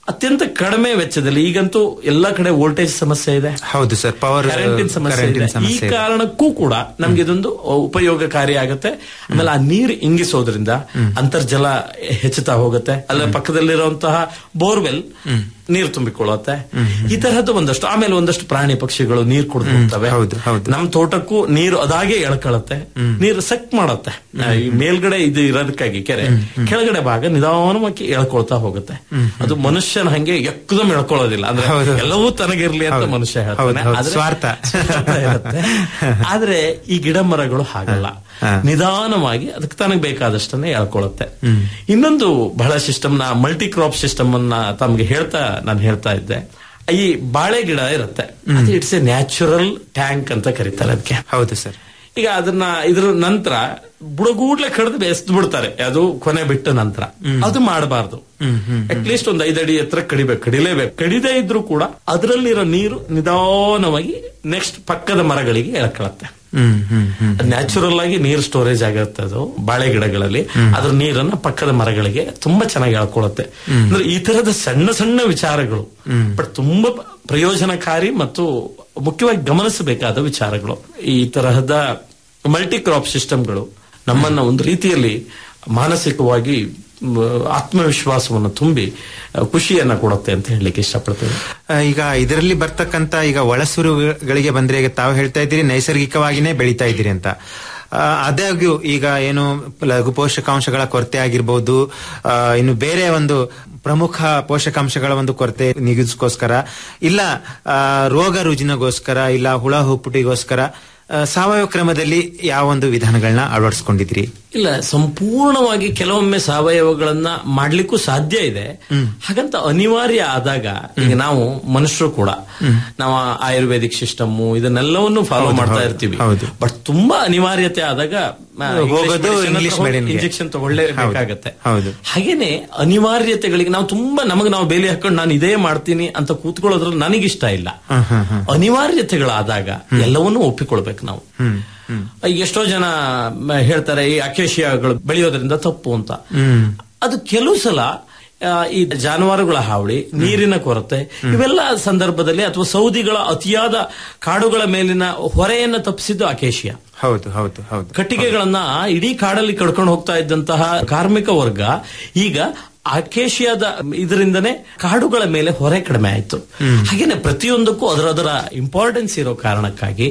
ಅತ್ಯಂತ ಕಡಿಮೆ ವೆಚ್ಚದಲ್ಲಿ ಈಗಂತೂ ಎಲ್ಲಾ ಕಡೆ ವೋಲ್ಟೇಜ್ ಸಮಸ್ಯೆ ಇದೆ ಹೌದು ಸರ್ ಪವರ್ ಕರೆಂಟಿನ ಸಮಸ್ಯೆ ಕರೆಂಟಿನ ಇದೆ ಈ ಸಮಸ್ಯೆ ಇದೆ. ಕಾರಣಕ್ಕೂ ಕೂಡ ನಮ್ಗೆ ಇದೊಂದು ಉಪಯೋಗಕಾರಿ ಆಗುತ್ತೆ ಆಮೇಲೆ ಆ ನೀರು ಇಂಗಿಸೋದ್ರಿಂದ ಅಂತರ್ಜಲ ಹೆಚ್ಚುತ್ತಾ ಹೋಗುತ್ತೆ ಅಲ್ಲ ಪಕ್ಕದಲ್ಲಿರುವಂತಹ ಬೋರ್ವೆಲ್ ನೀರು ತುಂಬಿಕೊಳ್ಳುತ್ತೆ ಈ ತರಹದ್ದು ಒಂದಷ್ಟು ಆಮೇಲೆ ಒಂದಷ್ಟು ಪ್ರಾಣಿ ಪಕ್ಷಿಗಳು ನೀರು ಕುಡಿದು ಹೋಗ್ತವೆ ನಮ್ ತೋಟಕ್ಕೂ ನೀರು ಅದಾಗೆ ಎಳ್ಕೊಳ್ಳುತ್ತೆ ನೀರು ಸಕ್ ಮಾಡುತ್ತೆ ಆ, ಈ ಮೇಲ್ಗಡೆ ಇದು ಇರೋದಕ್ಕಾಗಿ ಕೆರೆ ಕೆಳಗಡೆ ಭಾಗ ನಿಧಾನವಾಗಿ ಎಳ್ಕೊಳ್ತಾ ಹೋಗುತ್ತೆ ಅದು ಮನುಷ್ಯನ ಹಂಗೆ ಎಕ್ಕದಮ್ ಎಳ್ಕೊಳ್ಳೋದಿಲ್ಲ ಅಂದ್ರೆ ಹೌದು. ಎಲ್ಲವೂ ತನಗಿರ್ಲಿ ಅಂತ ಮನುಷ್ಯ ಹೌದು, ಹೇಳ್ತಾನೆ ಹೌದು. ಆದ್ರೆ ಸ್ವಾರ್ಥ. ಸ್ವಾರ್ಥ ಇರುತ್ತೆ. ಆದ್ರೆ ಈ ಗಿಡ ಮರಗಳು ಹಾಗಲ್ಲ ನಿಧಾನವಾಗಿ ಅದಕ್ಕೆ ತನಗೆ ಬೇಕಾದಷ್ಟನ್ನೇ ಎಳ್ಕೊಳ್ಳುತ್ತೆ ಇನ್ನೊಂದು ಬಹಳ ಸಿಸ್ಟಮ್ ನ ಮಲ್ಟಿ ಕ್ರಾಪ್ ಸಿಸ್ಟಮ್ ಅನ್ನ ತಮ್ಗೆ ಹೇಳ್ತಾ ನಾನು ಹೇಳ್ತಾ ಇದ್ದೆ ಈ ಬಾಳೆ ಗಿಡ ಇರುತ್ತೆ ಅದು ಇಟ್ಸ್ ಎ ನ್ಯಾಚುರಲ್ ಟ್ಯಾಂಕ್ ಅಂತ ಕರೀತಾರೆ ಅದಕ್ಕೆ ಹೌದು ಸರ್ ಈಗ ಅದನ್ನ ಇದ್ರ ನಂತರ ಬುಡಗೂಡ್ಲೆ ಕಡ್ದು ಬೇಸ್ದು ಬಿಡ್ತಾರೆ ಅದು ಕೊನೆ ಬಿಟ್ಟ ನಂತರ ಅದು ಮಾಡಬಾರ್ದು ಅಟ್ ಲೀಸ್ಟ್ ಒಂದು ಐದಡಿ ಎತ್ತರ ಕಡಿಬೇಕು ಕಡಿಲೇಬೇಕು ಕಡಿದೇ ಇದ್ರೂ ಕೂಡ ಅದರಲ್ಲಿರೋ ನೀರು ನಿಧಾನವಾಗಿ ನೆಕ್ಸ್ಟ್ ಪಕ್ಕದ ಮರಗಳಿಗೆ ಎಳ್ಕೊಳತ್ತೆ ಹ್ಮ್ ಹ್ಮ್ ಹ್ಮ್ ನ್ಯಾಚುರಲ್ ಆಗಿ ನೀರು ಸ್ಟೋರೇಜ್ ಆಗಿರುತ್ತೆ ಅದು ಬಾಳೆ ಗಿಡಗಳಲ್ಲಿ ಅದ್ರ ನೀರನ್ನ ಪಕ್ಕದ ಮರಗಳಿಗೆ ತುಂಬಾ ಚೆನ್ನಾಗಿ ಎಳ್ಕೊಳ್ಳುತ್ತೆ ಅಂದ್ರೆ ಈ ತರದ ಸಣ್ಣ ಸಣ್ಣ ವಿಚಾರಗಳು ಬಟ್ ತುಂಬಾ ಪ್ರಯೋಜನಕಾರಿ ಮತ್ತು ಮುಖ್ಯವಾಗಿ ಗಮನಿಸಬೇಕಾದ ವಿಚಾರಗಳು ಈ ತರಹದ ಮಲ್ಟಿ ಕ್ರಾಪ್ ಸಿಸ್ಟಮ್ಗಳು ನಮ್ಮನ್ನ ಒಂದು ರೀತಿಯಲ್ಲಿ ಮಾನಸಿಕವಾಗಿ ಮ್, ಆತ್ಮವಿಶ್ವಾಸವನ್ನು ತುಂಬಿ ಆ, ಖುಷಿಯನ್ನ ಕೊಡುತ್ತೆ ಅಂತ ಹೇಳಲಿಕ್ಕೆ ಇಷ್ಟಪಡ್ತೇನೆ ಆ, ಈಗ ಇದರಲ್ಲಿ ಬರ್ತಕ್ಕಂತ ಈಗ ಒಳಸುರುಗಳಿಗೆ ಬಂದ್ರೆ ಈಗ ತಾವು ಹೇಳ್ತಾ ಇದ್ದೀರಿ ನೈಸರ್ಗಿಕವಾಗಿನೇ ಬೆಳೀತಾ ಇದ್ದೀರಿ ಅಂತ ಆ, ಆದಾಗ್ಯೂ ಈಗ ಏನು ಲಘು ಪೋಷಕಾಂಶಗಳ ಕೊರತೆ ಆಗಿರ್ಬೋದು ಆ, ಇನ್ನು ಬೇರೆ ಒಂದು ಪ್ರಮುಖ ಪೋಷಕಾಂಶಗಳ ಒಂದು ಕೊರತೆ ನಿಗಿಸ್ಕೋಸ್ಕರ ಇಲ್ಲ ಆ, ರೋಗ ರುಜಿನಗೋಸ್ಕರ ಇಲ್ಲ ಹುಳ ಹುಪ್ಪುಟಿಗೋಸ್ಕರ ಆ, ಸಾವಯವ ಕ್ರಮದಲ್ಲಿ ಯಾವ ಒಂದು ವಿಧಾನಗಳನ್ನ ಅಳವಡಿಸ್ಕೊಂಡಿದ್ರಿ ಇಲ್ಲ ಸಂಪೂರ್ಣವಾಗಿ ಕೆಲವೊಮ್ಮೆ ಸಾವಯವಗಳನ್ನ ಮಾಡ್ಲಿಕ್ಕೂ ಸಾಧ್ಯ ಇದೆ ಹಾಗಂತ ಅನಿವಾರ್ಯ ಆದಾಗ ಈಗ ನಾವು ಮನುಷ್ಯರು ಕೂಡ ನಾವು ಆಯುರ್ವೇದಿಕ್ ಸಿಸ್ಟಮ್ ಇದನ್ನೆಲ್ಲವನ್ನು ಫಾಲೋ ಹೌದು, ಮಾಡ್ತಾ ಹೌದು, ಇರ್ತೀವಿ ಹೌದು. ಬಟ್ ತುಂಬಾ ಅನಿವಾರ್ಯತೆ ಆದಾಗ ಹೋಗೋದು English medium ಗೆ. ಇಂಜೆಕ್ಷನ್ ತಗೊಳ್ಳೇಬೇಕಾಗತ್ತೆ ಹೌದು ಹಾಗೇನೆ ಅನಿವಾರ್ಯತೆಗಳಿಗೆ ನಾವು ತುಂಬಾ ನಮಗೆ ನಾವು ಬೇಲಿ ಹಾಕೊಂಡು ನಾನು ಇದೇ ಮಾಡ್ತೀನಿ ಅಂತ ಕೂತ್ಕೊಳ್ಳೋದ್ರಲ್ಲಿ ನನಗಿಷ್ಟ ಇಲ್ಲ ಹ್ಮ್ ಹ್ಮ್ ಹ್ಮ್ ಅನಿವಾರ್ಯತೆಗಳಾದಾಗ ಎಲ್ಲವನ್ನೂ ಒಪ್ಪಿಕೊಳ್ಬೇಕು ನಾವು ಹ್ಮ್ ಹ್ಮ್ ಈಗ ಎಷ್ಟೋ ಜನ ಮ, ಹೇಳ್ತಾರೆ ಈ ಅಕೇಶಿಯಾಗಳು ಬೆಳೆಯೋದ್ರಿಂದ ತಪ್ಪು ಅಂತ ಹ್ಮ್ ಅದು ಕೆಲವು ಸಲ ಆ, ಈ ಜಾನುವಾರುಗಳ ಹಾವಳಿ ನೀರಿನ ಕೊರತೆ ಇವೆಲ್ಲ ಸಂದರ್ಭದಲ್ಲಿ ಅಥವಾ ಸೌದಿಗಳ ಅತಿಯಾದ ಕಾಡುಗಳ ಮೇಲಿನ ಹೊರೆಯನ್ನು ತಪ್ಪಿಸಿದ್ದು ಅಕೇಶಿಯಾ ಹೌದು ಹೌದು ಹೌದು ಕಟ್ಟಿಗೆಗಳನ್ನ ಇಡೀ ಕಾಡಲ್ಲಿ ಕಡ್ಕೊಂಡು ಹೋಗ್ತಾ ಇದ್ದಂತಹ ಕಾರ್ಮಿಕ ವರ್ಗ ಈಗ ಅಕೇಶಿಯಾದ ಇದರಿಂದನೇ ಕಾಡುಗಳ ಮೇಲೆ ಹೊರೆ ಕಡಿಮೆ ಆಯ್ತು ಹಾಗೇನೆ ಪ್ರತಿಯೊಂದಕ್ಕೂ ಅದರದರ ಇಂಪಾರ್ಟೆನ್ಸ್ ಇರೋ ಕಾರಣಕ್ಕಾಗಿ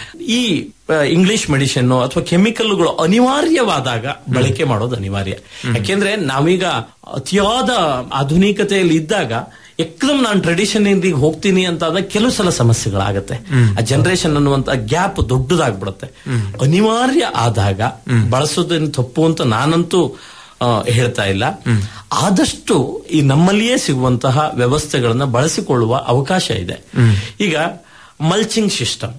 ಈ ಆ, ಇಂಗ್ಲಿಷ್ ಮೆಡಿಸಿನ್ ಅಥವಾ ಕೆಮಿಕಲ್ಗಳು ಅನಿವಾರ್ಯವಾದಾಗ ಬಳಕೆ ಮಾಡೋದು ಅನಿವಾರ್ಯ ಯಾಕೆಂದ್ರೆ ನಾವೀಗ ಅತಿಯಾದ ಆಧುನಿಕತೆಯಲ್ಲಿ ಇದ್ದಾಗ ಎಕ್ದಮ್ ನಾನು ಟ್ರೆಡಿಷನ್ ಹೋಗ್ತೀನಿ ಅಂತಾದಾಗ ಕೆಲವು ಸಲ ಸಮಸ್ಯೆಗಳಾಗತ್ತೆ ಆ ಜನರೇಷನ್ ಅನ್ನುವಂತ ಗ್ಯಾಪ್ ದೊಡ್ಡದಾಗ್ಬಿಡುತ್ತೆ ಅನಿವಾರ್ಯ ಆದಾಗ ಬಳಸೋದೇನು ತಪ್ಪು ಅಂತ ನಾನಂತೂ ಆ, ಹೇಳ್ತಾ ಇಲ್ಲ ಆದಷ್ಟು ಈ ನಮ್ಮಲ್ಲಿಯೇ ಸಿಗುವಂತಹ ವ್ಯವಸ್ಥೆಗಳನ್ನ ಬಳಸಿಕೊಳ್ಳುವ ಅವಕಾಶ ಇದೆ ಈಗ ಮಲ್ಚಿಂಗ್ ಸಿಸ್ಟಮ್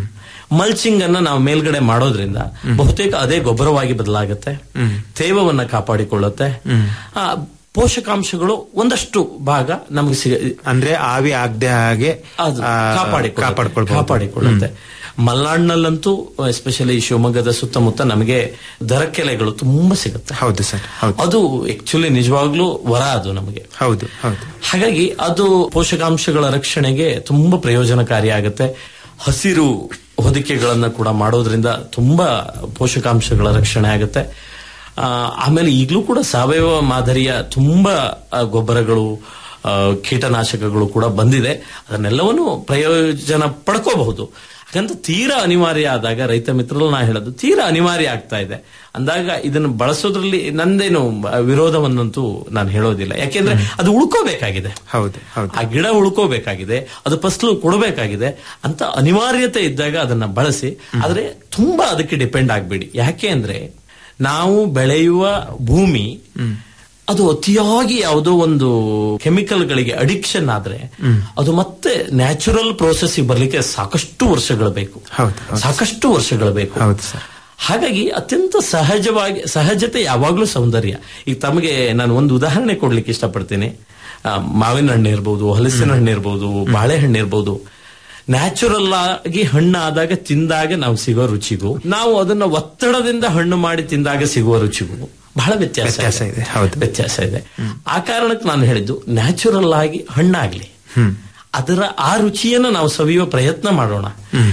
ಮಲ್ಚಿಂಗ್ ಅನ್ನ ನಾವು ಮೇಲ್ಗಡೆ ಮಾಡೋದ್ರಿಂದ ಬಹುತೇಕ ಅದೇ ಗೊಬ್ಬರವಾಗಿ ಬದಲಾಗುತ್ತೆ ತೇವವನ್ನ ಕಾಪಾಡಿಕೊಳ್ಳುತ್ತೆ ಆ, ಪೋಷಕಾಂಶಗಳು ಒಂದಷ್ಟು ಭಾಗ ನಮಗೆ ಸಿಗ ಅಂದ್ರೆ ಆವಿ ಆಗದೆ ಹಾಗೆ ಅದು ಆ, ಕಾಪಾಡಿಕೊಳ್ಳುತ್ತೆ. ಕಾಪಾಡ್ಕೊಳ್ಬೋದು. ಕಾಪಾಡಿಕೊಳ್ಳುತ್ತೆ ಮಲೆನಾಡಿನಲ್ಲಂತೂ ಎಸ್ಪೆಷಲಿ ಶಿವಮೊಗ್ಗದ ಸುತ್ತಮುತ್ತ ನಮಗೆ ದರಕೆಲೆಗಳು ತುಂಬಾ ಸಿಗುತ್ತೆ ಹೌದು ಸರ್ ಅದು ಆಕ್ಚುಲಿ ನಿಜವಾಗ್ಲೂ ವರ ಅದು ನಮಗೆ ಹೌದು ಹೌದು ಹಾಗಾಗಿ ಅದು ಪೋಷಕಾಂಶಗಳ ರಕ್ಷಣೆಗೆ ತುಂಬಾ ಪ್ರಯೋಜನಕಾರಿಯಾಗುತ್ತೆ ಹಸಿರು ಹೊದಿಕೆಗಳನ್ನ ಕೂಡ ಮಾಡೋದ್ರಿಂದ ತುಂಬಾ ಪೋಷಕಾಂಶಗಳ ರಕ್ಷಣೆ ಆಗುತ್ತೆ ಆ, ಆಮೇಲೆ ಈಗಲೂ ಕೂಡ ಸಾವಯವ ಮಾದರಿಯ ತುಂಬಾ ಆ, ಗೊಬ್ಬರಗಳು ಆ, ಕೀಟನಾಶಕಗಳು ಕೂಡ ಬಂದಿದೆ ಅದನ್ನೆಲ್ಲವನ್ನು ಪ್ರಯೋಜನ ಪಡ್ಕೋಬಹುದು ಹಾಗಂತ ತೀರಾ ಅನಿವಾರ್ಯ ಆದಾಗ ರೈತ ಮಿತ್ರರು ನಾ ಹೇಳೋದು ತೀರಾ ಅನಿವಾರ್ಯ ಆಗ್ತಾ ಇದೆ ಅಂದಾಗ ಇದನ್ನು ಬಳಸೋದ್ರಲ್ಲಿ ನಂದೇನು ವಿರೋಧವನ್ನಂತೂ ನಾನು ಹೇಳೋದಿಲ್ಲ ಯಾಕೆಂದ್ರೆ ಅದು ಉಳ್ಕೋಬೇಕಾಗಿದೆ ಹೌದು ಹೌದು ಆ ಗಿಡ ಉಳ್ಕೋಬೇಕಾಗಿದೆ ಅದು ಫಸಲು ಕೊಡಬೇಕಾಗಿದೆ ಅಂತ ಅನಿವಾರ್ಯತೆ ಇದ್ದಾಗ ಅದನ್ನ ಬಳಸಿ ಆದ್ರೆ ತುಂಬಾ ಅದಕ್ಕೆ ಡಿಪೆಂಡ್ ಆಗ್ಬೇಡಿ ಯಾಕೆ ಅಂದ್ರೆ ನಾವು ಬೆಳೆಯುವ ಭೂಮಿ ಅದು ಅತಿಯಾಗಿ ಯಾವುದೋ ಒಂದು ಕೆಮಿಕಲ್ಗಳಿಗೆ ಅಡಿಕ್ಷನ್ ಆದ್ರೆ ಅದು ಮತ್ತೆ ನ್ಯಾಚುರಲ್ ಪ್ರೋಸೆಸ್ ಬರ್ಲಿಕ್ಕೆ ಸಾಕಷ್ಟು ವರ್ಷಗಳು ಬೇಕು ಸಾಕಷ್ಟು ವರ್ಷಗಳು ಬೇಕು ಹೌದು ಸರ್ ಹಾಗಾಗಿ ಅತ್ಯಂತ ಸಹಜವಾಗಿ ಸಹಜತೆ ಯಾವಾಗ್ಲೂ ಸೌಂದರ್ಯ ಈಗ ತಮಗೆ ನಾನು ಒಂದು ಉದಾಹರಣೆ ಕೊಡ್ಲಿಕ್ಕೆ ಇಷ್ಟಪಡ್ತೀನಿ ಆ, ಮಾವಿನ ಹಣ್ಣು ಇರ್ಬೋದು ಹಲಸಿನ ಹಣ್ಣು ಇರ್ಬೋದು ಬಾಳೆಹಣ್ಣು ಇರ್ಬೋದು ನ್ಯಾಚುರಲ್ ಆಗಿ ಹಣ್ಣು ಆದಾಗ ತಿಂದಾಗ ನಾವು ಸಿಗೋ ರುಚಿಗೂ ನಾವು ಅದನ್ನ ಒತ್ತಡದಿಂದ ಹಣ್ಣು ಮಾಡಿ ತಿಂದಾಗ ಸಿಗುವ ರುಚಿಗೂ ಬಹಳ ವ್ಯತ್ಯಾಸ ವ್ಯತ್ಯಾಸ ಇದೆ, ಹೌದು. ವ್ಯತ್ಯಾಸ ಇದೆ ಆ ಕಾರಣಕ್ಕೆ ನಾನು ಹೇಳಿದ್ದು ನ್ಯಾಚುರಲ್ ಆಗಿ ಹಣ್ಣಾಗ್ಲಿ ಹ್ಮ್ ಅದರ ಆ ರುಚಿಯನ್ನು ನಾವು ಸವಿಯುವ ಪ್ರಯತ್ನ ಮಾಡೋಣ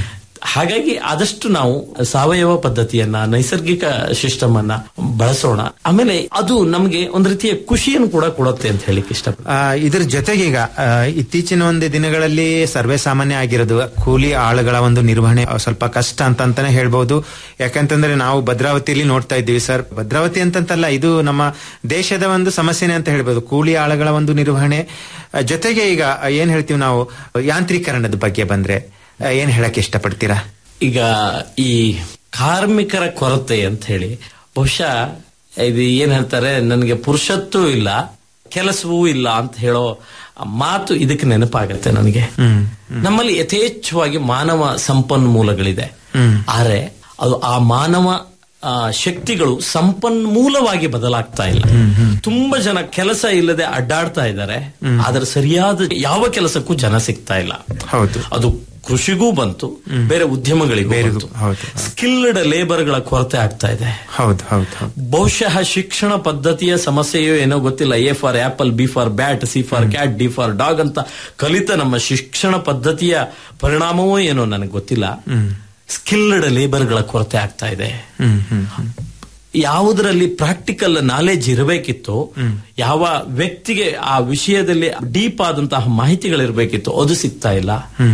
ಹಾಗಾಗಿ ಆದಷ್ಟು ನಾವು ಸಾವಯವ ಪದ್ಧತಿಯನ್ನ ನೈಸರ್ಗಿಕ ಸಿಸ್ಟಮ್ ಅನ್ನ ಬಳಸೋಣ ಆಮೇಲೆ ಅದು ನಮಗೆ ಒಂದು ರೀತಿಯ ಖುಷಿಯನ್ನು ಕೂಡ ಕೊಡುತ್ತೆ ಅಂತ ಹೇಳಿಕ್ಕೆ ಇಷ್ಟ ಆ, ಇದ್ರ ಜೊತೆಗೆ ಈಗ ಆ, ಇತ್ತೀಚಿನ ಒಂದು ದಿನಗಳಲ್ಲಿ ಸರ್ವೇ ಸಾಮಾನ್ಯ ಆಗಿರೋದು ಕೂಲಿ ಆಳುಗಳ ಒಂದು ನಿರ್ವಹಣೆ ಸ್ವಲ್ಪ ಕಷ್ಟ ಅಂತ ಅಂತಾನೆ ಹೇಳ್ಬಹುದು ಯಾಕಂತಂದ್ರೆ ನಾವು ಭದ್ರಾವತಿಯಲ್ಲಿ ನೋಡ್ತಾ ಇದ್ದೀವಿ ಸರ್ ಭದ್ರಾವತಿ ಅಂತಂತಲ್ಲ ಇದು ನಮ್ಮ ದೇಶದ ಒಂದು ಸಮಸ್ಯೆನೆ ಅಂತ ಹೇಳ್ಬೋದು ಕೂಲಿ ಆಳುಗಳ ಒಂದು ನಿರ್ವಹಣೆ ಆ, ಜೊತೆಗೆ ಈಗ ಏನ್ ಹೇಳ್ತೀವಿ ನಾವು ಯಾಂತ್ರೀಕರಣದ ಬಗ್ಗೆ ಬಂದ್ರೆ ಆ, ಏನ್ ಹೇಳಕ್ ಇಷ್ಟಪಡ್ತೀರಾ ಈಗ ಈ ಕಾರ್ಮಿಕರ ಕೊರತೆ ಅಂತ ಹೇಳಿ ಬಹುಶಃ ಇದು ಏನ್ ಹೇಳ್ತಾರೆ ನನಗೆ ಪುರುಷತ್ವೂ ಇಲ್ಲ ಕೆಲಸವೂ ಇಲ್ಲ ಅಂತ ಹೇಳೋ ಆ ಮಾತು ಇದಕ್ಕೆ ನೆನಪಾಗತ್ತೆ ನನಗೆ ನಮ್ಮಲ್ಲಿ ಯಥೇಚ್ಛವಾಗಿ ಮಾನವ ಸಂಪನ್ಮೂಲಗಳಿದೆ ಆದ್ರೆ ಅದು ಆ ಮಾನವ ಆ, ಶಕ್ತಿಗಳು ಸಂಪನ್ಮೂಲವಾಗಿ ಬದಲಾಗ್ತಾ ಇಲ್ಲ ತುಂಬಾ ಜನ ಕೆಲಸ ಇಲ್ಲದೆ ಅಡ್ಡಾಡ್ತಾ ಇದ್ದಾರೆ ಆದ್ರೆ ಸರಿಯಾದ ಯಾವ ಕೆಲಸಕ್ಕೂ ಜನ ಸಿಗ್ತಾ ಇಲ್ಲ ಹೌದು ಅದು ಕೃಷಿಗೂ ಬಂತು ಬೇರೆ ಉದ್ಯಮಗಳಿಗೂ ಬಂತು ಹೌದು ಸ್ಕಿಲ್ಡ್ ಲೇಬರ್ಗಳ ಕೊರತೆ ಆಗ್ತಾ ಇದೆ ಹೌದು ಹೌದು ಹೌದು ಬಹುಶಃ ಶಿಕ್ಷಣ ಪದ್ಧತಿಯ ಸಮಸ್ಯೆಯೋ ಏನೋ ಗೊತ್ತಿಲ್ಲ A for apple B for bat C for cat D for dog ಅಂತ ಕಲಿತ ನಮ್ಮ ಶಿಕ್ಷಣ ಪದ್ಧತಿಯ ಪರಿಣಾಮವೋ ಏನೋ ನನಗೆ ಗೊತ್ತಿಲ್ಲ ಸ್ಕಿಲ್ಡ್ ಲೇಬರ್ಗಳ ಕೊರತೆ ಆಗ್ತಾ ಇದೆ ಹ್ಮ್ ಹ್ಮ್ ಹ್ಮ್ ಯಾವುದರಲ್ಲಿ ಪ್ರಾಕ್ಟಿಕಲ್ ನಾಲೆಜ್ ಇರಬೇಕಿತ್ತು ಯಾವ ವ್ಯಕ್ತಿಗೆ ಆ ವಿಷಯದಲ್ಲಿ ಡೀಪ್ ಆದಂತಹ ಮಾಹಿತಿಗಳಿರ್ಬೇಕಿತ್ತು ಅದು ಸಿಗ್ತಾ ಇಲ್ಲ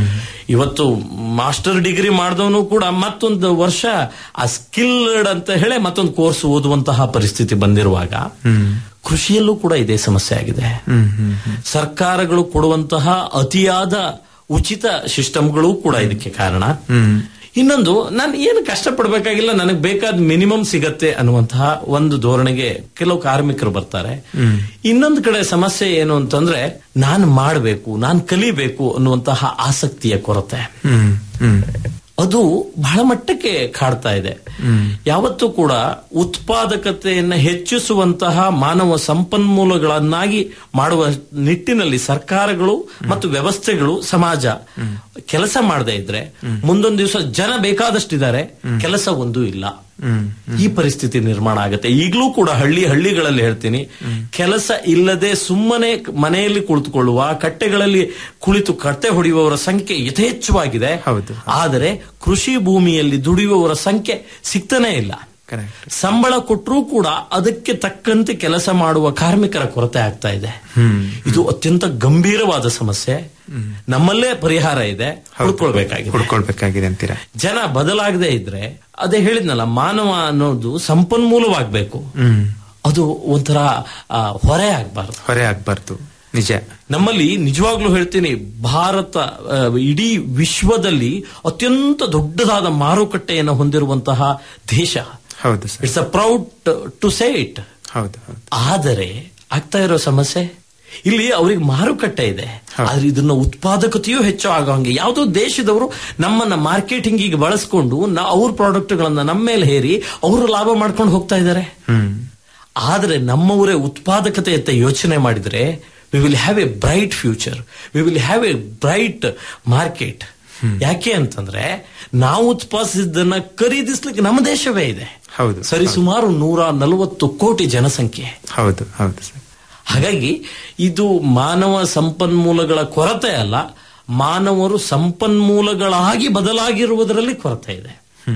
ಇವತ್ತು ಮಾಸ್ಟರ್ ಡಿಗ್ರಿ ಮಾಡಿದವನು ಕೂಡ ಮತ್ತೊಂದು ವರ್ಷ ಆ ಸ್ಕಿಲ್ಡ್ ಅಂತ ಹೇಳಿ ಮತ್ತೊಂದು ಕೋರ್ಸ್ ಓದುವಂತಹ ಪರಿಸ್ಥಿತಿ ಬಂದಿರುವಾಗ ಕೃಷಿಯಲ್ಲೂ ಕೂಡ ಇದೇ ಸಮಸ್ಯೆ ಆಗಿದೆ ಹ್ಮ್ ಹ್ಮ್ ಹ್ಮ್ ಸರ್ಕಾರಗಳು ಕೊಡುವಂತಹ ಅತಿಯಾದ ಉಚಿತ ಸಿಸ್ಟಮ್ಗಳು ಕೂಡ ಇದಕ್ಕೆ ಕಾರಣ ಹ್ಮ್ ಇನ್ನೊಂದು ನಾನು ಏನು ಕಷ್ಟಪಡಬೇಕಾಗಿಲ್ಲ ನನಗೆ ಬೇಕಾದ ಮಿನಿಮಮ್ ಸಿಗತ್ತೆ ಅನ್ನುವಂತಹ ಒಂದು ಧೋರಣೆಗೆ ಕೆಲವು ಕಾರ್ಮಿಕರು ಬರ್ತಾರೆ ಹ್ಮ್ ಇನ್ನೊಂದು ಕಡೆ ಸಮಸ್ಯೆ ಏನು ಅಂತಂದ್ರೆ ನಾನು ಮಾಡಬೇಕು ನಾನು ಕಲಿಬೇಕು ಅನ್ನುವಂತಹ ಆಸಕ್ತಿಯ ಕೊರತೆ ಹ್ಮ್ ಹ್ಮ್ ಅದು ಬಹಳ ಮಟ್ಟಕ್ಕೆ ಕಾಡ್ತಾ ಇದೆ ಯಾವತ್ತೂ ಕೂಡ ಉತ್ಪಾದಕತೆಯನ್ನು ಹೆಚ್ಚಿಸುವಂತಹ ಮಾನವ ಸಂಪನ್ಮೂಲಗಳನ್ನಾಗಿ ಮಾಡುವ ನಿಟ್ಟಿನಲ್ಲಿ ಸರ್ಕಾರಗಳು ಮತ್ತು ವ್ಯವಸ್ಥೆಗಳು ಸಮಾಜ ಕೆಲಸ ಮಾಡದೇ ಇದ್ರೆ ಮುಂದೊಂದು ದಿವಸ ಜನ ಬೇಕಾದಷ್ಟಿದ್ದಾರೆ ಕೆಲಸ ಒಂದು ಇಲ್ಲ ಈ ಪರಿಸ್ಥಿತಿ ನಿರ್ಮಾಣ ಆಗುತ್ತೆ ಈಗಲೂ ಕೂಡ ಹಳ್ಳಿ ಹಳ್ಳಿಗಳಲ್ಲಿ ಹೇಳ್ತೀನಿ ಕೆಲಸ ಇಲ್ಲದೆ ಸುಮ್ಮನೆ ಮನೆಯಲ್ಲಿ ಕುಳಿತುಕೊಳ್ಳುವ ಕಟ್ಟೆಗಳಲ್ಲಿ ಕುಳಿತು ಕಟ್ಟೆ ಹೊಡೆಯುವವರ ಸಂಖ್ಯೆ ಯಥೇಚ್ಛವಾಗಿದೆ ಆದರೆ ಕೃಷಿ ಭೂಮಿಯಲ್ಲಿ ದುಡಿಯುವವರ ಸಂಖ್ಯೆ ಸಿಗ್ತಾನೆ ಇಲ್ಲ ಸಂಬಳ ಕೊಟ್ಟರೂ ಕೂಡ ಅದಕ್ಕೆ ತಕ್ಕಂತೆ ಕೆಲಸ ಮಾಡುವ ಕಾರ್ಮಿಕರ ಕೊರತೆ ಆಗ್ತಾ ಇದೆ ಇದು ಅತ್ಯಂತ ಗಂಭೀರವಾದ ಸಮಸ್ಯೆ ನಮ್ಮಲ್ಲೇ ಪರಿಹಾರ ಇದೆ ಹುಡ್ಕೊಳ್ಬೇಕಾಗಿದೆ ಹುಡ್ಕೊಳ್ಬೇಕಾಗಿದೆ ಅಂತೀರಾ ಜನ ಬದಲಾಗದೆ ಇದ್ರೆ ಅದೇ ಹೇಳಿದ್ನಲ್ಲ ಮಾನವ ಅನ್ನೋದು ಸಂಪನ್ಮೂಲವಾಗಬೇಕು ಹ್ಮ್ ಅದು ಒಂಥರ ಆ, ಹೊರೆ ಆಗ್ಬಾರ್ದು ಹೊರೆ ಆಗ್ಬಾರ್ದು ನಿಜ ನಮ್ಮಲ್ಲಿ ನಿಜವಾಗ್ಲೂ ಹೇಳ್ತೀನಿ ಭಾರತ ಆ, ಇಡೀ ವಿಶ್ವದಲ್ಲಿ ಅತ್ಯಂತ ದೊಡ್ಡದಾದ ಮಾರುಕಟ್ಟೆಯನ್ನು ಹೊಂದಿರುವಂತಹ ದೇಶ ಹೌದು sir it's a proud to say it ಹೌದು ಹೌದು ಆದರೆ ಆಗ್ತಾ ಇರೋ ಸಮಸ್ಯೆ ಇಲ್ಲಿ ಅವ್ರಿಗೆ ಮಾರುಕಟ್ಟೆ ಇದೆ ಆದ್ರೆ ಇದನ್ನ ಉತ್ಪಾದಕತೆಯೂ ಹೆಚ್ಚು ಆಗೋ ಹಂಗೆ ಯಾವುದೋ ದೇಶದವರು ನಮ್ಮನ್ನ ಮಾರ್ಕೆಟಿಂಗಿಗೆ ಬಳಸ್ಕೊಂಡು ನಾ- ಅವ್ರ ಪ್ರಾಡಕ್ಟ್ಗಳನ್ನ ನಮ್ಮ ಮೇಲೆ ಹೇರಿ ಅವರು ಲಾಭ ಮಾಡ್ಕೊಂಡು ಹೋಗ್ತಾ ಇದ್ದಾರೆ ಹ್ಮ್ ಆದ್ರೆ ನಮ್ಮವರೇ ಉತ್ಪಾದಕತೆಯತ್ತ ಯೋಚನೆ ಮಾಡಿದ್ರೆ we will have a bright future we will have a bright market ಯಾಕೆ ಅಂತಂದ್ರೆ ನಾವು ಉತ್ಪಾದಿಸಿದ್ದನ್ನ ಖರೀದಿಸ್ಲಿಕ್ಕೆ ನಮ್ಮ ದೇಶವೇ ಇದೆ ಹೌದು ಸರಿ ಸುಮಾರು ನೂರ ನಲವತ್ತು ಕೋಟಿ ಜನಸಂಖ್ಯೆ ಹೌದು ಹೌದು ಸರ್ ಹಾಗಾಗಿ ಇದು ಮಾನವ ಸಂಪನ್ಮೂಲಗಳ ಕೊರತೆ ಅಲ್ಲ ಮಾನವರು ಸಂಪನ್ಮೂಲಗಳಾಗಿ ಬದಲಾಗಿರುವುದರಲ್ಲಿ ಕೊರತೆ ಇದೆ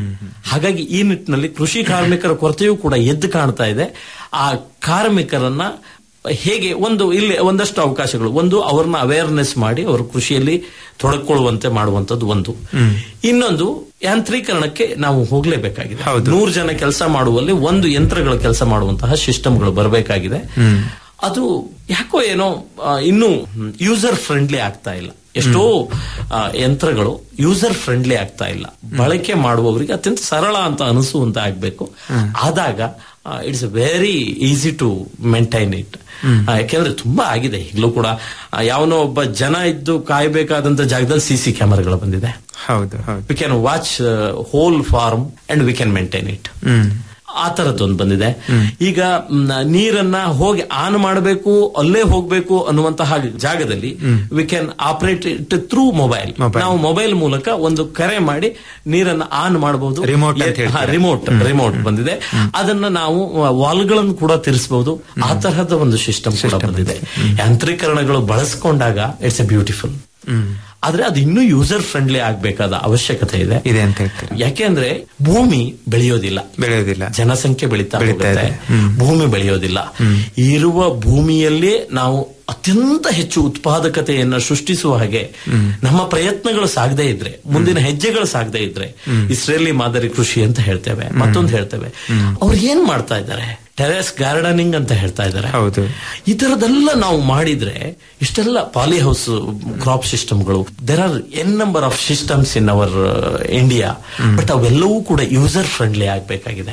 ಹಾಗಾಗಿ ಈ ನಿಟ್ಟಿನಲ್ಲಿ ಕೃಷಿ ಕಾರ್ಮಿಕರ ಕೊರತೆಯೂ ಕೂಡ ಎದ್ದು ಕಾಣ್ತಾ ಇದೆ ಆ ಕಾರ್ಮಿಕರನ್ನ ಹೇಗೆ ಒಂದು ಇಲ್ಲಿ ಒಂದಷ್ಟು ಅವಕಾಶಗಳು ಒಂದು ಅವ್ರನ್ನ ಅವೇರ್ನೆಸ್ ಮಾಡಿ ಅವರು ಕೃಷಿಯಲ್ಲಿ ತೊಡಕೊಳ್ಳುವಂತೆ ಮಾಡುವಂತದ್ದು ಒಂದು ಇನ್ನೊಂದು ಯಾಂತ್ರೀಕರಣಕ್ಕೆ ನಾವು ಹೋಗ್ಲೇಬೇಕಾಗಿದೆ ನೂರು ಜನ ಕೆಲಸ ಮಾಡುವಲ್ಲಿ ಒಂದು ಯಂತ್ರಗಳ ಕೆಲಸ ಮಾಡುವಂತಹ ಸಿಸ್ಟಮ್ಗಳು ಬರಬೇಕಾಗಿದೆ ಅದು ಯಾಕೋ ಏನೋ ಆ, ಇನ್ನೂ ಯೂಸರ್ ಫ್ರೆಂಡ್ಲಿ ಆಗ್ತಾ ಇಲ್ಲ ಎಷ್ಟೋ ಆ, ಯಂತ್ರಗಳು ಯೂಸರ್ ಫ್ರೆಂಡ್ಲಿ ಆಗ್ತಾ ಇಲ್ಲ ಬಳಕೆ ಮಾಡುವವರಿಗೆ ಅತ್ಯಂತ ಸರಳ ಅಂತ ಅನಿಸುವಂತ ಆಗ್ಬೇಕು ಆದಾಗ it's very easy to maintain it ಯಾಕೆಂದ್ರೆ ತುಂಬಾ ಆಗಿದೆ ಈಗಲೂ ಕೂಡ ಆ, ಯಾವನೋ ಒಬ್ಬ ಜನ ಇದ್ದು ಕಾಯಬೇಕಾದಂತ ಜಾಗದಲ್ಲಿ ಸಿ ಸಿ ಕ್ಯಾಮರಾಗಳು ಬಂದಿದೆ ಹೌದು ಹೌದು we can watch whole farm and we can maintain it hmm ಆ ತರದ್ದೊಂದು ಬಂದಿದೆ ಈಗ ಮ್, ನೀರನ್ನ ಹೋಗಿ ಆನ್ ಮಾಡಬೇಕು ಅಲ್ಲೇ ಹೋಗ್ಬೇಕು ಅನ್ನುವಂತಹ ಜಾಗದಲ್ಲಿ we can operate it through mobile ನಾವು ಮೊಬೈಲ್ ಮೂಲಕ ಒಂದು ಕರೆ ಮಾಡಿ ನೀರನ್ನ ಆನ್ ಮಾಡಬಹುದು Remote ಅಂತ ಹೇಳ್ತೀರಾ? ರಿಮೋಟ್ ರಿಮೋಟ್ ಬಂದಿದೆ ಅದನ್ನ ನಾವು ವಾಲ್ಗಳನ್ನು ಕೂಡ ತಿರ್ಸಬಹುದು ಆ ತರಹದ ಒಂದು ಸಿಸ್ಟಮ್ ಕೂಡ ಬಂದಿದೆ ಯಾಂತ್ರೀಕರಣಗಳು ಬಳಸ್ಕೊಂಡಾಗ ಇಟ್ಸ್ ಎ ಬ್ಯೂಟಿಫುಲ್ ಆದ್ರೆ ಅದು ಇನ್ನೂ ಯೂಸರ್ ಫ್ರೆಂಡ್ಲಿ ಆಗ್ಬೇಕಾದ ಅವಶ್ಯಕತೆ ಇದೆ ಇದೆ ಅಂತ ಹೇಳ್ತೀರಾ ಯಾಕೆಂದ್ರೆ ಭೂಮಿ ಬೆಳೆಯೋದಿಲ್ಲ ಬೆಳೆಯೋದಿಲ್ಲ ಜನಸಂಖ್ಯೆ ಬೆಳೀತಾ ಬೆಳೀತಾ ಹೋಗುತ್ತೆ ಇದೆ. ಹ್ಮ್. ಭೂಮಿ ಬೆಳೆಯೋದಿಲ್ಲ ಇರುವ ಭೂಮಿಯಲ್ಲೇ ನಾವು ಅತ್ಯಂತ ಹೆಚ್ಚು ಉತ್ಪಾದಕತೆಯನ್ನ ಸೃಷ್ಟಿಸುವ ಹಾಗೆ ನಮ್ಮ ಪ್ರಯತ್ನಗಳು ಸಾಗದೇ ಇದ್ರೆ ಮುಂದಿನ ಹೆಜ್ಜೆಗಳು ಸಾಗದೇ ಇದ್ರೆ ಇಸ್ರೇಲಿ ಮಾದರಿ ಕೃಷಿ ಅಂತ ಹೇಳ್ತೇವೆ ಮತ್ತೊಂದು ಹೇಳ್ತೇವೆ ಅವ್ರು ಏನ್ ಮಾಡ್ತಾ ಇದ್ದಾರೆ ಟೆರೆಸ್ ಗಾರ್ಡನಿಂಗ್ ಅಂತ ಹೇಳ್ತಾ ಇದ್ದಾರೆ ಹೌದು ಈ ತರದೆಲ್ಲ ನಾವು ಮಾಡಿದ್ರೆ ಇಷ್ಟೆಲ್ಲ ಪಾಲಿ ಹೌಸ್ ಕ್ರಾಪ್ ಸಿಸ್ಟಮ್ಗಳು there are n number of systems in our India but ಅವೆಲ್ಲವೂ ಕೂಡ ಯೂಸರ್ ಫ್ರೆಂಡ್ಲಿ ಆಗ್ಬೇಕಾಗಿದೆ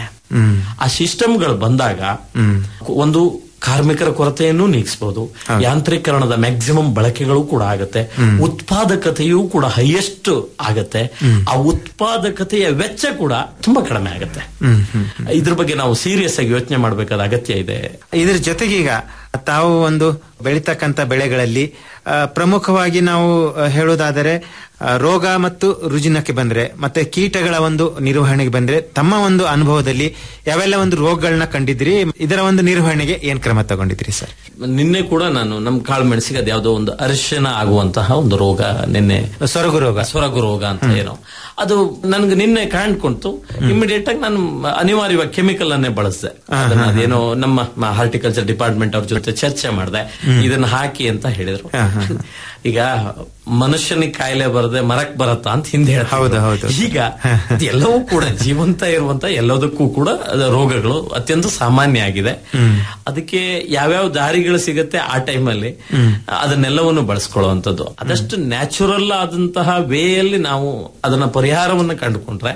ಆ ಸಿಸ್ಟಮ್ಗಳು ಬಂದಾಗ ಒಂದು ಕಾರ್ಮಿಕರ ಕೊರತೆಯನ್ನು ನೀಗಿಸಬಹುದು ಯಾಂತ್ರೀಕರಣದ ಮ್ಯಾಕ್ಸಿಮಮ್ ಬಳಕೆಗಳು ಕೂಡ ಆಗತ್ತೆ ಉತ್ಪಾದಕತೆಯೂ ಕೂಡ ಹೈಯೆಸ್ಟ್ ಆಗತ್ತೆ ಆ ಉತ್ಪಾದಕತೆಯ ವೆಚ್ಚ ಕೂಡ ತುಂಬಾ ಕಡಿಮೆ ಆಗತ್ತೆ ಇದ್ರ ಬಗ್ಗೆ ನಾವು ಸೀರಿಯಸ್ ಆಗಿ ಯೋಚನೆ ಮಾಡಬೇಕಾದ ಅಗತ್ಯ ಇದೆ ಇದ್ರ ಜೊತೆಗೆ ಈಗ ತಾವು ಒಂದು ಬೆಳೀತಕ್ಕಂತ ಬೆಳೆಗಳಲ್ಲಿ ಆ, ಪ್ರಮುಖವಾಗಿ ನಾವು ಆ, ಹೇಳೋದಾದರೆ ಆ, ರೋಗ ಮತ್ತು ರುಜಿನಕ್ಕೆ ಬಂದ್ರೆ ಮತ್ತೆ ಕೀಟಗಳ ಒಂದು ನಿರ್ವಹಣೆಗೆ ಬಂದ್ರೆ ತಮ್ಮ ಒಂದು ಅನುಭವದಲ್ಲಿ ಯಾವೆಲ್ಲ ಒಂದು ರೋಗಗಳನ್ನ ಕಂಡಿದ್ರಿ ಇದರ ಒಂದು ನಿರ್ವಹಣೆಗೆ ಏನ್ ಕ್ರಮ ತಗೊಂಡಿದ್ರಿ ಸರ್ ನಿನ್ನೆ ಕೂಡ ನಾನು ನಮ್ ಕಾಳು ಮೆಣಸಿಗೆ ಅದ್ಯಾವುದೋ ಒಂದು ಅರಿಶಿನ ಆಗುವಂತಹ ಒಂದು ರೋಗ ನಿನ್ನೆ ಸೊರಗು ರೋಗ ಸೊರಗು ರೋಗ ಅಂತ ಏನೋ ಅದು ನನ್ಗೆ ನಿನ್ನೆ ಕಾಣ್ಕೊಂತು ಇಮಿಡಿಯೇಟ್ ಆಗಿ ನಾನು ಅನಿವಾರ್ಯವಾಗಿ ಕೆಮಿಕಲ್ ಅನ್ನೇ ಬಳಸಿದೆ ಅದನ್ನ ಅದೇನೋ ನಮ್ಮ ಹಾರ್ಟಿಕಲ್ಚರ್ ಡಿಪಾರ್ಟ್ಮೆಂಟ್ ಅವ್ರ ಜೊತೆ ಚರ್ಚೆ ಮಾಡಿದೆ ಇದನ್ನ ಹಾಕಿ ಅಂತ ಹೇಳಿದ್ರು ಈಗ ಮನುಷ್ಯನಿಗೆ ಕಾಯಿಲೆ ಬರದೆ ಮರಕ್ ಬರತ್ತಾ ಅಂತ ಹಿಂದೆ ಹೌದು, ಹೌದು. ಈಗ ಇದು ಎಲ್ಲವೂ ಕೂಡ ಜೀವಂತ ಇರುವಂತ ಎಲ್ಲದಕ್ಕೂ ಕೂಡ ಅದು ರೋಗಗಳು ಅತ್ಯಂತ ಸಾಮಾನ್ಯ ಆಗಿದೆ ಅದಕ್ಕೆ ಯಾವ್ಯಾವ ದಾರಿಗಳು ಸಿಗತ್ತೆ ಆ ಟೈಮಲ್ಲಿ ಅದನ್ನೆಲ್ಲವನ್ನು ಬಳಸ್ಕೊಳ್ಳುವಂಥದ್ದು ಅದಷ್ಟು ನ್ಯಾಚುರಲ್ ಆದಂತಹ ವೇಯಲ್ಲಿ ನಾವು ಅದನ್ನ ಪರಿಹಾರವನ್ನ ಕಂಡುಕೊಂಡ್ರೆ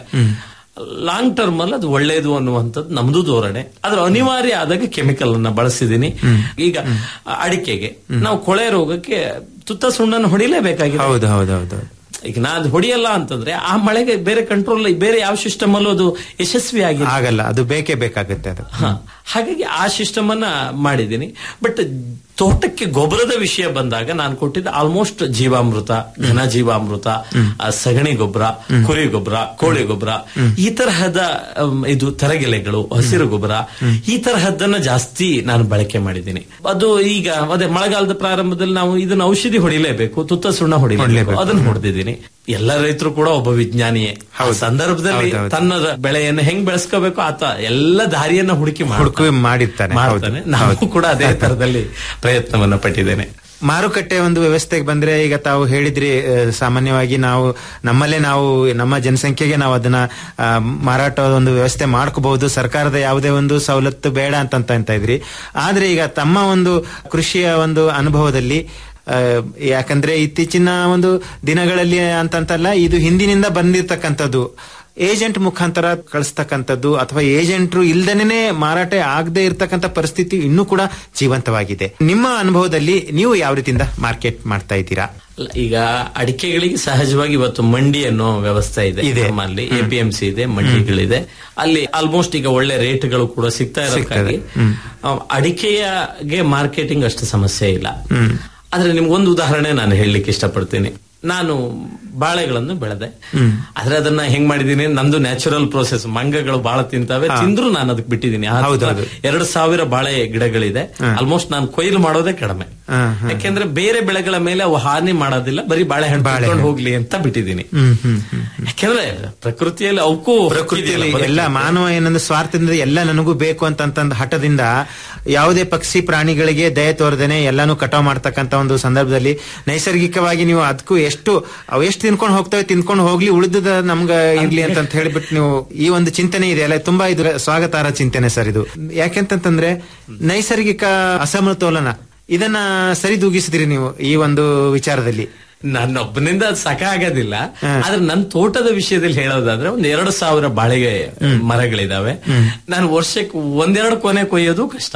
ಲಾಂಗ್ ಟರ್ಮ್ ಅಲ್ಲಿ ಅದು ಒಳ್ಳೇದು ಅನ್ನುವಂಥದ್ದು ನಮ್ದು ಧೋರಣೆ ಆದ್ರೆ ಅನಿವಾರ್ಯ ಆದಾಗ ಕೆಮಿಕಲ್ ಅನ್ನ ಬಳಸಿದೀನಿ ಈಗ ಅಡಿಕೆಗೆ ನಾವು ಕೊಳೆ ರೋಗಕ್ಕೆ ತುತ್ತ ಸುಣ್ಣನ್ನು ಹೊಡಿಲೇಬೇಕಾಗಿದೆ ಹೌದು ಹೌದು ಹೌದು ಈಗ ನಾ ಅದು ಹೊಡಿಯಲ್ಲ ಅಂತಂದ್ರೆ ಆ ಮಳೆಗೆ ಬೇರೆ ಕಂಟ್ರೋಲ್ ಬೇರೆ ಯಾವ ಸಿಸ್ಟಮ್ ಅಲ್ಲೂ ಅದು ಯಶಸ್ವಿ ಆಗಿದೆ ಆಗಲ್ಲ ಅದು ಬೇಕೇ ಬೇಕಾಗುತ್ತೆ ಅದು ಹ. ಹಾಗಾಗಿ ಆ ಸಿಸ್ಟಮ್ ಅನ್ನ ಮಾಡಿದ್ದೀನಿ ಬಟ್ ತೋಟಕ್ಕೆ ಗೊಬ್ಬರದ ವಿಷಯ ಬಂದಾಗ ನಾನು ಕೊಟ್ಟಿದ್ದ ಆಲ್ಮೋಸ್ಟ್ ಜೀವಾಮೃತ ಘನ ಜೀವಾಮೃತ ಆ ಸಗಣಿ ಗೊಬ್ಬರ ಕುರಿ ಗೊಬ್ಬರ ಕೋಳಿ ಗೊಬ್ಬರ ಈ ತರಹದ ಅಮ್, ಇದು ತರಗೆಲೆಗಳು ಹಸಿರು ಗೊಬ್ಬರ ಈ ತರಹದ್ದನ್ನ ಜಾಸ್ತಿ ನಾನು ಬಳಕೆ ಮಾಡಿದ್ದೀನಿ ಅದು ಈಗ ಅದೇ ಮಳೆಗಾಲದ ಪ್ರಾರಂಭದಲ್ಲಿ ನಾವು ಇದನ್ನ ಔಷಧಿ ಹೊಡಿಲೇಬೇಕು ತುತ್ತ ಸುಣ್ಣ ಹೊಡಿಲೇಬೇಕು ಅದನ್ನ ಹೊಡೆದಿದ್ದೀನಿ ಎಲ್ಲ ರೈತರು ಕೂಡ ಒಬ್ಬ ವಿಜ್ಞಾನಿಯೇ ಆ ಸಂದರ್ಭದಲ್ಲಿ ತನ್ನ ಬೆಳೆಯನ್ನು ಹೆಂಗ್ ಬೆಳೆಸ್ಕೋಬೇಕು ಆತ ಎಲ್ಲ ದಾರಿಯನ್ನ ಹುಡುಕಿ ಹುಡುಕಿ ಮಾಡಿರ್ತಾನೆ ಮಾಡ್ತಾನೆ ಹೌದು. ನಾನು ಹೌದು. ಕೂಡ ಅದೇ ತರದಲ್ಲಿ ಪ್ರಯತ್ನವನ್ನ ಪಟ್ಟಿದ್ದೇನೆ ಮಾರುಕಟ್ಟೆ ಒಂದು ವ್ಯವಸ್ಥೆಗೆ ಬಂದ್ರೆ ಈಗ ತಾವು ಹೇಳಿದ್ರಿ ಆ, ಸಾಮಾನ್ಯವಾಗಿ ನಾವು ನಮ್ಮಲ್ಲೇ ನಾವು ನಮ್ಮ ಜನಸಂಖ್ಯೆಗೆ ನಾವು ಅದನ್ನ ಆ, ಮಾರಾಟ ಒಂದು ವ್ಯವಸ್ಥೆ ಮಾಡ್ಕೋಬಹುದು ಸರ್ಕಾರದ ಯಾವುದೇ ಒಂದು ಸವಲತ್ತು ಬೇಡ ಅಂತ ಅಂತ ಇದ್ರಿ ಆದ್ರೆ ಈಗ ತಮ್ಮ ಒಂದು ಕೃಷಿಯ ಒಂದು ಅನುಭವದಲ್ಲಿ ಆ, ಯಾಕಂದ್ರೆ ಇತ್ತೀಚಿನ ಒಂದು ದಿನಗಳಲ್ಲಿ ಅಂತಂತಲ್ಲ ಇದು ಹಿಂದಿನಿಂದ ಬಂದಿರತಕ್ಕಂಥದ್ದು ಏಜೆಂಟ್ ಮುಖಾಂತರ ಕಳಿಸ್ತಕ್ಕಂಥದ್ದು ಅಥವಾ ಏಜೆಂಟ್ರು ಇಲ್ದನೇ ಮಾರಾಟ ಆಗದೆ ಇರತಕ್ಕಂಥ ಪರಿಸ್ಥಿತಿ ಇನ್ನೂ ಕೂಡ ಜೀವಂತವಾಗಿದೆ ನಿಮ್ಮ ಅನುಭವದಲ್ಲಿ ನೀವು ಯಾವ ರೀತಿಯಿಂದ ಮಾರ್ಕೆಟ್ ಮಾಡ್ತಾ ಇದ್ದೀರಾ ಅಲ್ಲ, ಈಗ ಅಡಿಕೆಗಳಿಗೆ ಸಹಜವಾಗಿ ಇವತ್ತು ಮಂಡಿ ಅನ್ನೋ ವ್ಯವಸ್ಥೆ ಇದೆ ನಮ್ಮಲ್ಲಿ ಎಪಿಎಂಸಿ ಇದೆ ಮಂಡಿಗಳಿದೆ ಅಲ್ಲಿ ಆಲ್ಮೋಸ್ಟ್ ಈಗ ಒಳ್ಳೆ ರೇಟ್ಗಳು ಕೂಡ ಸಿಗ್ತಾ ಇರೋದಕ್ಕಾಗಿ ಆ, ಅಡಿಕೆಯಗೆ ಮಾರ್ಕೆಟಿಂಗ್ ಅಷ್ಟು ಸಮಸ್ಯೆ ಇಲ್ಲ ಆದ್ರೆ ನಿಮ್ಗೊಂದು ಉದಾಹರಣೆ ನಾನು ಹೇಳಲಿಕ್ಕೆ ಇಷ್ಟಪಡ್ತೀನಿ ನಾನು ಬಾಳೆಗಳನ್ನು ಬೆಳೆದೆ ಆದ್ರೆ ಅದನ್ನ ಹೆಂಗ್ ಮಾಡಿದೀನಿ ನಂದು ನ್ಯಾಚುರಲ್ ಪ್ರೋಸೆಸ್ ಮಂಗಗಳು ಬಾಳ ತಿಂತಾವೆ ತಿಂದ್ರು ನಾನು ಅದಕ್ಕೆ ಬಿಟ್ಟಿದ್ದೀನಿ ಆ ಹತ್ರ ಎರಡು ಸಾವಿರ ಬಾಳೆ ಗಿಡಗಳಿದೆ ಆಲ್ಮೋಸ್ಟ್ ನಾನು ಕೊಯ್ಲು ಮಾಡೋದೇ ಕಡಿಮೆ ಯಾಕೆಂದ್ರೆ ಬೇರೆ ಬೆಳೆಗಳ ಮೇಲೆ ಅವು ಹಾನಿ ಮಾಡೋದಿಲ್ಲ ಬರೀ ಬಾಳೆಹಣ್ಣು ತಿನ್ಕೊಂಡು ಹೋಗ್ಲಿ ಅಂತ ಬಿಟ್ಟಿದ್ದೀನಿ ಯಾಕೆಂದ್ರೆ ಪ್ರಕೃತಿಯಲ್ಲಿ ಅವಕ್ಕೂ ಪ್ರಕೃತಿಯಲ್ಲಿ ಎಲ್ಲ ಮಾನವ ಏನಂದ್ರೆ ಸ್ವಾರ್ಥದಿಂದ ಎಲ್ಲ ನನಗೂ ಬೇಕು ಅಂತಂತಂದ ಹಠದಿಂದ ಯಾವುದೇ ಪಕ್ಷಿ ಪ್ರಾಣಿಗಳಿಗೆ ದಯ ತೋರದೇನೆ ಎಲ್ಲಾನು ಕಟಾವ್ ಮಾಡ್ತಕ್ಕಂತ ಒಂದು ಸಂದರ್ಭದಲ್ಲಿ ನೈಸರ್ಗಿಕವಾಗಿ ನೀವು ಅದಕ್ಕೂ ಎಷ್ಟು ಅವು ಎಷ್ಟು ತಿನ್ಕೊಂಡು ಹೋಗ್ತವೆ ತಿನ್ಕೊಂಡು ಹೋಗ್ಲಿ ಉಳಿದ ನಮ್ಗ ಇರ್ಲಿ ಅಂತ ಅಂತ ಹೇಳ್ಬಿಟ್ಟು ನೀವು ಈ ಒಂದು ಚಿಂತನೆ ಇದೆ ಅಲ್ಲ ತುಂಬಾ ಇದ್ರ ಸ್ವಾಗತಾರ್ಹ ಚಿಂತನೆ ಸರ್ ಇದು ಯಾಕೆಂತಂದ್ರೆ ನೈಸರ್ಗಿಕ ಅಸಮತೋಲನ ಇದನ್ನ ಸರಿದೂಗಿಸಿದ್ರಿ ನೀವು ಈ ಒಂದು ವಿಚಾರದಲ್ಲಿ ನನ್ನೊಬ್ಬನಿಂದ ಅದು ಸಕ ಆಗೋದಿಲ್ಲ ಆದ್ರೆ ನನ್ನ ತೋಟದ ವಿಷಯದಲ್ಲಿ ಹೇಳೋದಾದ್ರೆ ಒಂದ್ ಎರಡು ಸಾವಿರ ಬಾಳೆಗೆ ಮರಗಳಿದಾವೆ ನಾನು ವರ್ಷಕ್ಕೆ ಒಂದೆರಡು ಕೊನೆ ಕೊಯ್ಯೋದು ಕಷ್ಟ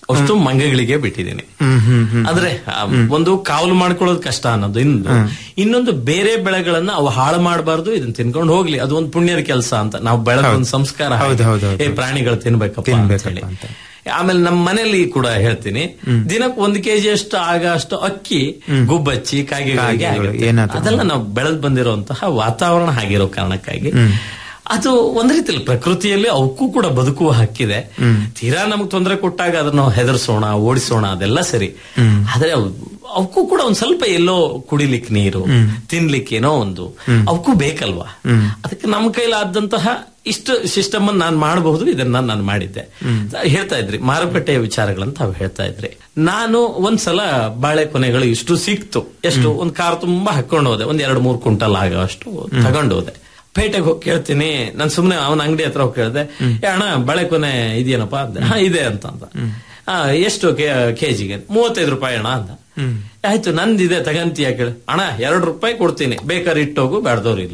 ಅಷ್ಟು ಮಂಗಗಳಿಗೆ ಬಿಟ್ಟಿದ್ದೀನಿ ಅಂದ್ರೆ ಆ, ಒಂದು ಕಾವಲು ಮಾಡ್ಕೊಳ್ಳೋದು ಕಷ್ಟ ಅನ್ನೋದು ಇನ್ನು ಇನ್ನೊಂದು ಬೇರೆ ಬೆಳೆಗಳನ್ನ ಅವು ಹಾಳು ಮಾಡಬಾರ್ದು ಇದನ್ನ ತಿನ್ಕೊಂಡು ಹೋಗ್ಲಿ ಅದು ಒಂದು ಪುಣ್ಯದ ಕೆಲಸ ಅಂತ ನಾವು ಬೆಳೆದ ಒಂದು ಸಂಸ್ಕಾರ ಹಾಗೆ. ಏ ಪ್ರಾಣಿಗಳು ತಿನ್ಬೇಕಪ್ಪ ಅಂತ ಹೇಳಿ ಆಮೇಲೆ ನಮ್ಮ ಮನೆಯಲ್ಲಿ ಕೂಡ ಹೇಳ್ತೀನಿ ದಿನಕ್ಕೆ ಒಂದು ಕೆಜಿ ಅಷ್ಟು ಆಗ ಅಷ್ಟು ಅಕ್ಕಿ ಗುಬ್ಬಚ್ಚಿ ಕಾಗೆಗಳಿಗೆ ಕಾಗೆಗಳು, ಆಗುತ್ತೆ. ಏನಾದ್ರು. ಅದೆಲ್ಲ ನಾವು ಬೆಳೆದು ಬಂದಿರುವಂತಹ ವಾತಾವರಣ ಆಗಿರೋ ಕಾರಣಕ್ಕಾಗಿ ಅದು ಒಂದ್ ರೀತಿಯಲ್ಲಿ ಪ್ರಕೃತಿಯಲ್ಲಿ ಅವಕ್ಕೂ ಕೂಡ ಬದುಕುವ ಹಕ್ಕಿದೆ ತೀರಾ ನಮಗ್ ತೊಂದರೆ ಕೊಟ್ಟಾಗ ಅದನ್ನ ಹೆದರ್ಸೋಣ ಓಡಿಸೋಣ ಅದೆಲ್ಲ ಸರಿ ಆದ್ರೆ ಅವ್- ಅವಕ್ಕೂ ಕೂಡ ಒಂದ್ ಸ್ವಲ್ಪ ಎಲ್ಲೋ ಕುಡಿಲಿಕ್ಕೆ ನೀರು ತಿನ್ಲಿಕ್ಕೆ ಏನೋ ಒಂದು ಅವಕ್ಕೂ ಬೇಕಲ್ವಾ ಅದಕ್ಕೆ ನಮ್ಮ ಕೈಲಾದಂತಹ ಇಷ್ಟು ಸಿಸ್ಟಮ್ ಅನ್ನು ನಾನು ಮಾಡಬಹುದು ಇದನ್ನ ನಾನು ಮಾಡಿದ್ದೆ ಹೇಳ್ತಾ ಇದ್ರಿ ಮಾರುಕಟ್ಟೆಯ ವಿಚಾರಗಳಂತ ತಾವು ಹೇಳ್ತಾ ಇದ್ರಿ ನಾನು ಒಂದ್ಸಲ ಬಾಳೆ ಕೊನೆಗಳು ಇಷ್ಟು ಸಿಕ್ತು ಎಷ್ಟು ಒಂದ್ ಕಾರ್ ತುಂಬಾ ಹಾಕೊಂಡು ಹೋದೆ ಒಂದ್ ಎರಡು ಮೂರು ಕ್ವಿಂಟಲ್ ಆಗೋ ತಗೊಂಡು ಹೋದೆ ಪೇಟೆಗೆ ಹೋಗಿ ಕೇಳ್ತೀನಿ ನಾನು ಸುಮ್ನೆ ಅವನ ಅಂಗಡಿ ಹತ್ರ ಹೋಗಿ ಕೇಳಿದೆ "ಏ ಅಣ್ಣ ಬಾಳೆ ಕೊನೆ ಇದೆಯೇನಪ್ಪ ಅಂದೆ ಹಾ ಇದೆ ಅಂತ ಅಂದ ಆ, ಎಷ್ಟು ಕೆಜಿಗೆ ಮೂವತ್ತೈದು ರೂಪಾಯಿ ಅಣ್ಣ ಅಂದ ಆಯ್ತು ನಂದಿದೆ ತಗಂತೀಯ ಕೇಳಿ ಅಣ್ಣ ಎರಡು ರೂಪಾಯಿ ಕೊಡ್ತೀನಿ ಬೇಕಾದ್ರೆ ಇಟ್ಟೋಗು ಬೇಡದವ್ರಿಲ್ಲ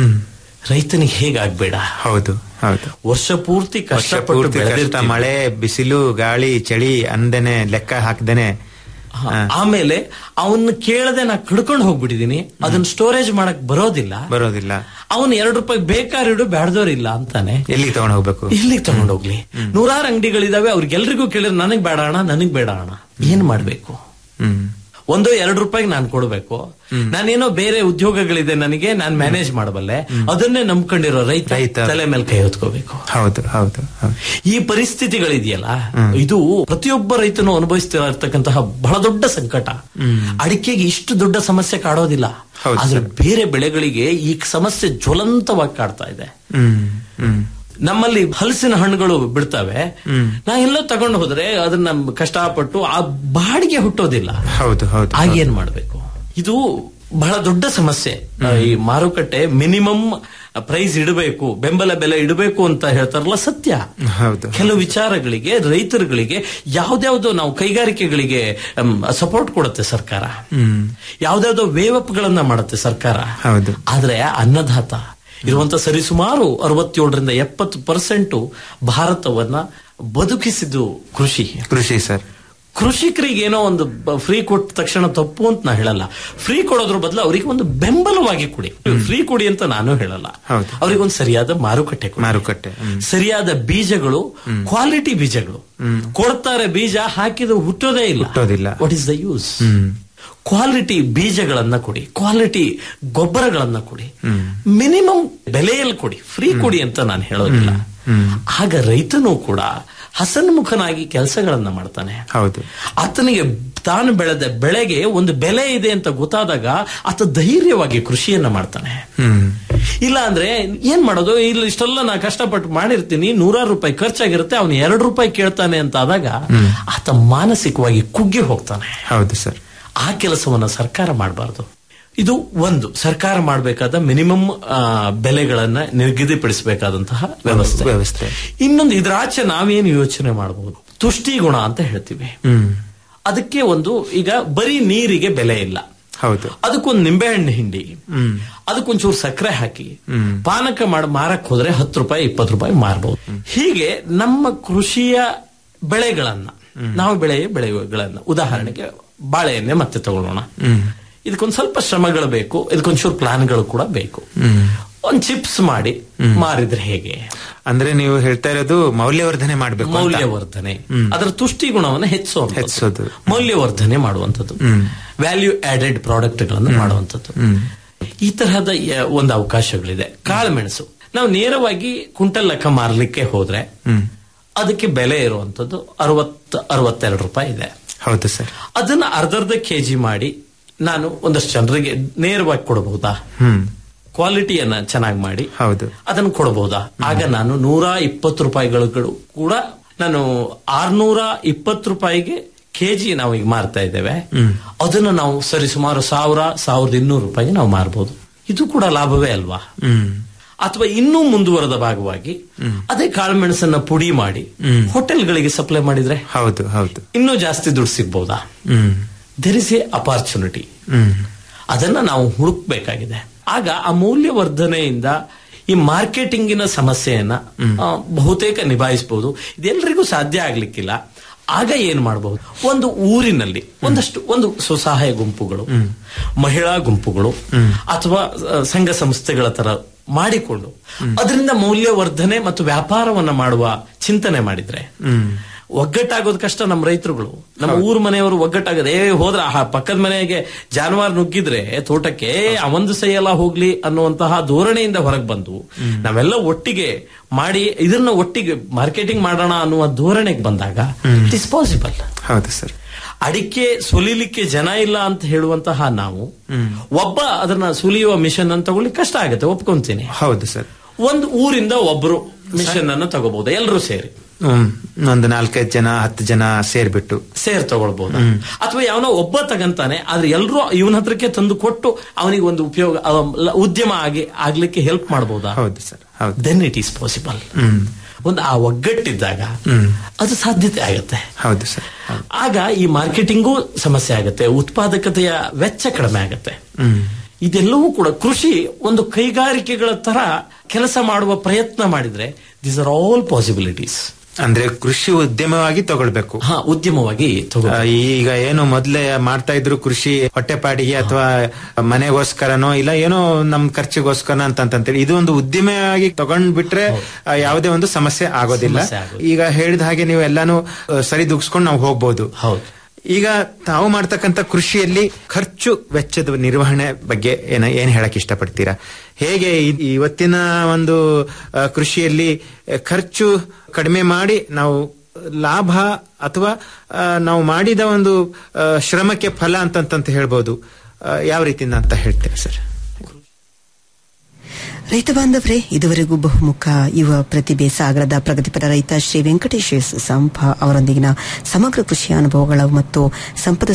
ರೈತನಿಗೆ ಹೇಗಾಗ್ಬೇಡ ಹೌದು ಹೌದು ವರ್ಷ ಪೂರ್ತಿ ವರ್ಷ ಕಷ್ಟಪಟ್ಟು ಪೂರ್ತಿ ಕಷ್ಟ ಬೆಳೆದಿರ್ತೀವಿ. ಮಳೆ ಬಿಸಿಲು ಗಾಳಿ ಚಳಿ ಅಂದನೆ ಲೆಕ್ಕ ಹಾಕ್ದೇನೆ ಹಾ, ಆಮೇಲೆ ಅವನ್ನ ಕೇಳದೆ ನಾ ಕಡ್ಕೊಂಡು ಹೋಗ್ಬಿಟ್ಟಿದೀನಿ ಅದನ್ನ ಸ್ಟೋರೇಜ್ ಮಾಡಕ್ ಬರೋದಿಲ್ಲ ಬರೋದಿಲ್ಲ ಅವನ್ ಎರಡು ರೂಪಾಯಿ ಬೇಕಾರಿಡು ಬ್ಯಾಡ್ದವ್ರಿಲ್ಲ ಅಂತಾನೆ ಎಲ್ಲಿಗೆ ತಗೊಂಡು ಹೋಗ್ಬೇಕು ಇಲ್ಲಿಗೆ ತಗೊಂಡೋಗ್ಲಿ ನೂರಾರು ಅಂಗಡಿಗಳಿದಾವೆ ಅವ್ರಿಗೆಲ್ರಿಗೂ ಕೇಳಿದ್ರೆ ನನಗ್ ಬೇಡ ಅಣ್ಣ ನನಗ್ ಬೇಡ ಅಣ್ಣ ಏನ್ ಮಾಡ್ಬೇಕು ಹ್ಮ್ ಒಂದು ಎರಡು ರೂಪಾಯಿಗೆ ನಾನು ಕೊಡ್ಬೇಕು ನಾನೇನೋ ಬೇರೆ ಉದ್ಯೋಗಗಳಿದೆ ನನಗೆ ನಾನು ಮ್ಯಾನೇಜ್ ಮಾಡಬಲ್ಲೆ ಅದನ್ನೇ ನಂಬ್ಕೊಂಡಿರೋ ರೈತ ತಲೆ ಮೇಲೆ ಕೈ ಹೊತ್ಕೋಬೇಕು ಹೌದು ಹೌದು ಹೌದು ಈ ಪರಿಸ್ಥಿತಿಗಳಿದೆಯಲ್ಲ ಇದು ಪ್ರತಿಯೊಬ್ಬ ರೈತನು ಅನುಭವಿಸ್ತಿರತಕ್ಕಂತಹ ಬಹಳ ದೊಡ್ಡ ಸಂಕಟ ಅಡಿಕೆಗೆ ಇಷ್ಟು ದೊಡ್ಡ ಸಮಸ್ಯೆ ಕಾಡೋದಿಲ್ಲ ಆದ್ರೆ ಬೇರೆ ಬೆಳೆಗಳಿಗೆ ಈ ಸಮಸ್ಯೆ ಜ್ವಲಂತವಾಗಿ ಕಾಡ್ತಾ ಇದೆ ಹ್ಮ್ ಹ್ಮ್ ನಮ್ಮಲ್ಲಿ ಹಲಸಿನ ಹಣ್ಣುಗಳು ಬಿಡ್ತವೆ ನಾ ಎಲ್ಲೋ ತಗೊಂಡು ಹೋದ್ರೆ ಅದನ್ನ ಕಷ್ಟಪಟ್ಟು ಆ ಬಾಡಿಗೆ ಹುಟ್ಟೋದಿಲ್ಲ ಹೌದು ಹೌದು ಆಗ ಏನ್ ಮಾಡ್ಬೇಕು ಇದು ಬಹಳ ದೊಡ್ಡ ಸಮಸ್ಯೆ ಈ ಮಾರುಕಟ್ಟೆ ಮಿನಿಮಮ್ ಪ್ರೈಸ್ ಇಡಬೇಕು ಬೆಂಬಲ ಬೆಲೆ ಇಡಬೇಕು ಅಂತ ಹೇಳ್ತಾರಲ್ಲ ಸತ್ಯ ಹೌದು ಕೆಲವು ವಿಚಾರಗಳಿಗೆ ರೈತರುಗಳಿಗೆ ಯಾವ್ದ್ಯಾವ್ದೋ ನಾವು ಕೈಗಾರಿಕೆಗಳಿಗೆ ಸಪೋರ್ಟ್ ಕೊಡುತ್ತೆ ಸರ್ಕಾರ ಹ್ಮ್ ಯಾವ್ದಾವ್ದೋ ವೇವಪ್ಗಳನ್ನ ಮಾಡುತ್ತೆ ಸರ್ಕಾರ ಹೌದು ಆದ್ರೆ ಅನ್ನದಾತ ಇರುವಂತ ಸರಿಸುಮಾರು ಅರವತ್ತೇಳರಿಂದ ಎಪ್ಪತ್ತು ಪರ್ಸೆಂಟ್ ಭಾರತವನ್ನ ಬದುಕಿಸಿದ್ದು ಕೃಷಿ ಕೃಷಿ ಸರ್ ಕೃಷಿಕರಿಗೆ ಏನೋ ಒಂದು ಫ್ರೀ ಕೊಟ್ಟ ತಕ್ಷಣ ತಪ್ಪು ಅಂತ ನಾ ಹೇಳಲ್ಲ ಫ್ರೀ ಕೊಡೋದ್ರ ಬದಲು ಅವರಿಗೆ ಒಂದು ಬೆಂಬಲವಾಗಿ ಕೊಡಿ ಫ್ರೀ ಕೊಡಿ ಅಂತ ನಾನು ಹೇಳಲ್ಲ ಹೌದು ಅವರಿಗೆ ಒಂದು ಸರಿಯಾದ ಮಾರುಕಟ್ಟೆ ಕೊಡಿ. ಮಾರುಕಟ್ಟೆ ಹ್ಮ್. ಸರಿಯಾದ ಬೀಜಗಳು ಕ್ವಾಲಿಟಿ ಬೀಜಗಳು ಕೊಡ್ತಾರೆ ಬೀಜ ಹಾಕಿದ್ರೆ ಹುಟ್ಟೋದೇ ಇಲ್ಲ ಹುಟ್ಟೋದಿಲ್ಲ. What is the use hmm quality ಬೀಜಗಳನ್ನ ಕೊಡಿ ಕ್ವಾಲಿಟಿ ಗೊಬ್ಬರಗಳನ್ನ ಕೊಡಿ ಮಿನಿಮಮ್ ಬೆಲೆಯಲ್ಲಿ ಕೊಡಿ ಫ್ರೀ ಕೊಡಿ ಅಂತ ನಾನು ಹೇಳೋದಿಲ್ಲ ಆಗ ರೈತನು ಕೂಡ ಹಸನ್ಮುಖನಾಗಿ ಕೆಲಸಗಳನ್ನ ಮಾಡ್ತಾನೆ ಹೌದು ಆತನಿಗೆ ತಾನು ಬೆಳೆದ ಬೆಳೆಗೆ ಒಂದು ಬೆಲೆ ಇದೆ ಅಂತ ಗೊತ್ತಾದಾಗ ಆತ ಧೈರ್ಯವಾಗಿ ಕೃಷಿಯನ್ನ ಮಾಡ್ತಾನೆ ಹ್ಮ್ ಇಲ್ಲ ಅಂದ್ರೆ ಏನ್ ಮಾಡೋದು ಇಲ್ಲ ಇಷ್ಟೆಲ್ಲ ನಾ ಕಷ್ಟಪಟ್ಟು ಮಾಡಿರ್ತೀನಿ ನೂರಾರು ರೂಪಾಯಿ ಖರ್ಚಾಗಿರುತ್ತೆ ಅವನು ಎರಡು ರೂಪಾಯಿ ಕೇಳ್ತಾನೆ ಅಂತ ಆದಾಗ ಆತ ಮಾನಸಿಕವಾಗಿ ಕುಗ್ಗಿ ಹೋಗ್ತಾನೆ ಹೌದು ಸರ್ ಆ ಕೆಲಸವನ್ನ ಸರ್ಕಾರ ಮಾಡಬಾರ್ದು ಇದು ಒಂದು ಸರ್ಕಾರ ಮಾಡಬೇಕಾದ ಮಿನಿಮಮ್ ಬೆಲೆಗಳನ್ನ ನಿಗದಿಪಡಿಸಬೇಕಾದಂತಹ ವ್ಯವಸ್ಥೆ ವ್ಯವಸ್ಥೆ ಇನ್ನೊಂದು ಇದ್ರಾಚೆ ನಾವೇನು ಯೋಚನೆ ಮಾಡಬಹುದು ತುಷ್ಟಿ ಗುಣ ಅಂತ ಹೇಳ್ತೀವಿ ಹ್ಮ್ ಅದಕ್ಕೆ ಒಂದು ಈಗ ಬರೀ ನೀರಿಗೆ ಬೆಲೆ ಇಲ್ಲ ಹೌದು ಅದಕ್ಕೊಂದು ನಿಂಬೆಹಣ್ಣು ಹಿಂಡಿ ಹ್ಮ್ ಅದಕ್ಕೊಂಚೂರು ಸಕ್ಕರೆ ಹಾಕಿ ಹ್ಮ್ ಪಾನಕ ಮಾಡಿ ಮಾರಕ್ ಹೋದ್ರೆ ಹತ್ತು ರೂಪಾಯಿ ಇಪ್ಪತ್ತು ರೂಪಾಯಿ ಮಾರಬಹುದು ಹೀಗೆ ನಮ್ಮ ಕೃಷಿಯ ಬೆಳೆಗಳನ್ನ ನಾವು ಬೆಳೆಯ ಬೆಳೆಗಳನ್ನ ಉದಾಹರಣೆಗೆ ಬಾಳೆಎಣ್ಣೆ ಮತ್ತೆ ತಗೊಳ್ಳೋಣ ಹ್ಮ್ ಇದಕ್ಕೊಂದು ಸ್ವಲ್ಪ ಶ್ರಮಗಳು ಬೇಕು ಇದಕ್ಕೊಂಚೂರು ಪ್ಲಾನ್ಗಳು ಕೂಡ ಬೇಕು ಹ್ಮ್ ಒಂದ್ ಚಿಪ್ಸ್ ಮಾಡಿ ಮಾರಿದ್ರೆ ಹೇಗೆ ಅಂದ್ರೆ ನೀವು ಹೇಳ್ತಾ ಇರೋದು ಮೌಲ್ಯವರ್ಧನೆ ಮಾಡ್ಬೇಕು ಅಂತ. ಮೌಲ್ಯವರ್ಧನೆ ಅದರ ತುಷ್ಟಿ ಗುಣವನ್ನು ಹೆಚ್ಚಿಸೋದು ಹೆಚ್ಚಿಸೋದು. ಮೌಲ್ಯವರ್ಧನೆ ಮಾಡುವಂಥದ್ದು ಹ್ಮ್ ವ್ಯಾಲ್ಯೂ ಆಡೆಡ್ ಪ್ರಾಡಕ್ಟ್ ಗಳನ್ನು ಮಾಡುವಂಥದ್ದು ಹ್ಮ್ ಈ ತರಹದ ಯ- ಒಂದು ಅವಕಾಶಗಳಿದೆ ಕಾಳುಮೆಣಸು ನಾವು ನೇರವಾಗಿ ಕುಂಟಲ್ ಲೆಕ್ಕ ಮಾರಲಿಕ್ಕೆ ಹೋದ್ರೆ ಹ್ಮ್ ಅದಕ್ಕೆ ಬೆಲೆ ಇರುವಂತದ್ದು ಅರವತ್ತು ಅರವತ್ತೆರಡು ರೂಪಾಯಿ ಇದೆ ಹೌದು ಸರ್ ಅದನ್ನ ಅರ್ಧರ್ಧ ಕೆಜಿ ಮಾಡಿ ನಾನು ಒಂದಷ್ಟು ಜನರಿಗೆ ನೇರವಾಗಿ ಕೊಡಬಹುದಾ ಹ್ಮ್ ಕ್ವಾಲಿಟಿಯನ್ನ ಚೆನ್ನಾಗಿ ಮಾಡಿ ಹೌದು ಅದನ್ನು ಕೊಡಬಹುದಾ ಆಗ ನಾನು ನೂರ ಇಪ್ಪತ್ತು ರೂಪಾಯಿಗಳು ಕೂಡ ನಾನು ಆರ್ನೂರ ಇಪ್ಪತ್ತು ರೂಪಾಯಿಗೆ ಕೆಜಿ ನಾವು ಈಗ ಮಾರ್ತಾ ಇದ್ದೇವೆ ಹ್ಮ್ ಅದನ್ನ ನಾವು ಸರಿ ಸುಮಾರು ಸಾವಿರ ಸಾವಿರದ ಇನ್ನೂರು ರೂಪಾಯಿಗೆ ನಾವು ಮಾರಬಹುದು ಇದು ಕೂಡ ಲಾಭವೇ ಅಲ್ವಾ ಹ್ಮ್ ಅಥವಾ ಇನ್ನೂ ಮುಂದುವರೆದ ಭಾಗವಾಗಿ ಅದೇ ಕಾಳುಮೆಣಸನ್ನ ಪುಡಿ ಮಾಡಿ ಹ್ಮ್. ಹೋಟೆಲ್ಗಳಿಗೆ ಸಪ್ಲೈ ಮಾಡಿದ್ರೆ ಹೌದು ಹೌದು ಇನ್ನೂ ಜಾಸ್ತಿ ದುಡ್ಡು ಸಿಗ್ಬಹುದಾ hmm there is a opportunity hmm ಅದನ್ನ ನಾವು ಹುಡುಕ್ಬೇಕಾಗಿದೆ ಆಗ ಆ ಮೌಲ್ಯವರ್ಧನೆಯಿಂದ ಈ ಮಾರ್ಕೆಟಿಂಗಿನ ಸಮಸ್ಯೆಯನ್ನ ಆ, ಬಹುತೇಕ ನಿಭಾಯಿಸಬಹುದು ಇದೆಲ್ಲರಿಗೂ ಸಾಧ್ಯ ಆಗ್ಲಿಕ್ಕಿಲ್ಲ ಆಗ ಏನ್ ಮಾಡಬಹುದು ಒಂದು ಊರಿನಲ್ಲಿ ಒಂದಷ್ಟು ಒಂದು ಸ್ವಸಹಾಯ ಗುಂಪುಗಳು ಮಹಿಳಾ ಗುಂಪುಗಳು ಅಥವಾ ಆ, ಸಂಘ ಸಂಸ್ಥೆಗಳ ತರ ಮಾಡಿಕೊಂಡು ಅದರಿಂದ ಮೌಲ್ಯವರ್ಧನೆ ಮತ್ತು ವ್ಯಾಪಾರವನ್ನ ಮಾಡುವ ಚಿಂತನೆ ಮಾಡಿದ್ರೆ ಒಗ್ಗಟ್ಟಾಗೋದು ಕಷ್ಟ ನಮ್ಮ ರೈತರುಗಳು ನಮ್ಮ ಊರ್ ಮನೆಯವರು ಒಗ್ಗಟ್ಟಾಗದೆ ಏ ಹೋದ್ರ ಆ ಪಕ್ಕದ ಮನೆಗೆ ಜಾನುವಾರು ನುಗ್ಗಿದ್ರೆ ತೋಟಕ್ಕೆ ಆ ಒಂದು ಸೈಯೆಲ್ಲ ಹೋಗ್ಲಿ ಅನ್ನುವಂತಹ ಧೋರಣೆಯಿಂದ ಹೊರಗೆ ಬಂದು ನಾವೆಲ್ಲ ಒಟ್ಟಿಗೆ ಮಾಡಿ ಇದನ್ನ ಒಟ್ಟಿಗೆ ಮಾರ್ಕೆಟಿಂಗ್ ಮಾಡೋಣ ಅನ್ನುವ ಧೋರಣೆಗೆ ಬಂದಾಗ ಇಟ್ ಇಸ್ ಪಾಸಿಬಲ್ ಹೌದು ಸರ್ ಅಡಿಕೆ ಸುಲಿಲಿಕ್ಕೆ ಜನ ಇಲ್ಲ ಅಂತ ಹೇಳುವಂತಹ ನಾವು ಒಬ್ಬ ಅದನ್ನ ಸುಲಿಯುವ ಮಿಷನ್ ಅನ್ನು ತಗೊಳ್ಳಿ ಕಷ್ಟ ಆಗುತ್ತೆ ಒಪ್ಕೊಂತೀನಿ ಹೌದು ಸರ್ ಒಂದು ಊರಿಂದ ಒಬ್ರು ಮಿಷನ್ ಅನ್ನು ತಗೋಬಹುದು ಎಲ್ಲರೂ ಸೇರಿ ಹ್ಮ್ ಒಂದು ನಾಲ್ಕೈದು ಜನ ಹತ್ತು ಜನ ಸೇರ್ಬಿಟ್ಟು ಸೇರ್ ತಗೊಳ್ಬಹುದು ಅಥವಾ ಯಾವನೋ ಒಬ್ಬ ತಗಂತಾನೆ ಆದ್ರೆ ಎಲ್ಲರೂ ಇವನ ಹತ್ರಕ್ಕೆ ತಂದು ಕೊಟ್ಟು ಅವನಿಗೆ ಒಂದು ಉಪಯೋಗ ಅವ ಲ- ಉದ್ಯಮ ಆಗಿ ಆಗ್ಲಿಕ್ಕೆ ಹೆಲ್ಪ್ ಮಾಡಬಹುದಾ ಹೌದು ಸರ್ ಹೌದು then it is possible hmm ಒಂದು ಆ ಒಗ್ಗಟ್ಟಿದ್ದಾಗ ಹ್ಮ್ ಅದು ಸಾಧ್ಯತೆ ಆಗುತ್ತೆ ಹೌದು ಸರ್ ಆಗ ಈ ಮಾರ್ಕೆಟಿಂಗು ಸಮಸ್ಯೆ ಆಗುತ್ತೆ ಉತ್ಪಾದಕತೆಯ ವೆಚ್ಚ ಕಡಿಮೆ ಆಗುತ್ತೆ ಹ್ಮ್ ಇದೆಲ್ಲವೂ ಕೂಡ ಕೃಷಿ ಒಂದು ಕೈಗಾರಿಕೆಗಳ ತರ ಕೆಲಸ ಮಾಡುವ ಪ್ರಯತ್ನ ಮಾಡಿದ್ರೆ ದಿಸ್ ಆರ್ ಆಲ್ ಪಾಸಿಬಿಲಿಟೀಸ್ ಅಂದ್ರೆ ಕೃಷಿ ಉದ್ಯಮವಾಗಿ ತಗೊಳ್ಬೇಕು ಹಾ ಉದ್ಯಮವಾಗಿ ಆ, ಈಗ ಏನು ಮೊದ್ಲೇ ಮಾಡ್ತಾ ಇದ್ರು ಕೃಷಿ ಹೊಟ್ಟೆಪಾಡಿಗೆ ಅಥವಾ ಮನೆಗೋಸ್ಕರನೋ ಇಲ್ಲ ಏನೋ ನಮ್ ಖರ್ಚಿಗೋಸ್ಕರ ಅಂತ ಅಂತಂತೇಳಿ ಇದು ಒಂದು ಉದ್ಯಮವಾಗಿ ತಗೊಂಡ್ ಬಿಟ್ರೆ ಆ, ಯಾವುದೇ ಒಂದು ಸಮಸ್ಯೆ ಆಗೋದಿಲ್ಲ ಸಮಸ್ಯೆ ಆಗೋದಿಲ್ಲ. ಈಗ ಹೇಳಿದ ಹಾಗೆ ನೀವು ಎಲ್ಲಾನು ಆ, ಸರಿದೂಗಿಸ್ಕೊಂಡು ನಾವು ಹೋಗ್ಬೋದು ಹೌದು ಈಗ ತಾವು ಮಾಡ್ತಕ್ಕಂಥ ಕೃಷಿಯಲ್ಲಿ ಖರ್ಚು ವೆಚ್ಚದ ನಿರ್ವಹಣೆ ಬಗ್ಗೆ ಏನ ಏನ್ ಹೇಳಕ್ ಇಷ್ಟಪಡ್ತೀರಾ ಹೇಗೆ ಇ- ಇವತ್ತಿನ ಒಂದು ಆ, ಕೃಷಿಯಲ್ಲಿ ಆ, ಖರ್ಚು ಕಡಿಮೆ ಮಾಡಿ ನಾವು ಲಾಭ ಅಥವಾ ಆ, ನಾವು ಮಾಡಿದ ಒಂದು ಆ, ಶ್ರಮಕ್ಕೆ ಫಲ ಅಂತಂತ ಹೇಳ್ಬೋದು ಆ, ಯಾವ ರೀತಿಯಿಂದ ಅಂತ ಹೇಳ್ತೀರಾ ಸರ್ ರೈತ ಬಾಂಧವರೇ ಇದುವರೆಗೂ ಬಹುಮುಖ ಯುವ ಪ್ರತಿಭೆ ಸಾಗರದ ಪ್ರಗತಿಪರ ರೈತ ಶ್ರೀ ವೆಂಕಟೇಶ್ ಎಸ್ ಸಂಪ ಅವರೊಂದಿಗಿನ ಸಮಗ್ರ ಕೃಷಿ ಅನುಭವಗಳು ಮತ್ತು ಸಂಪದ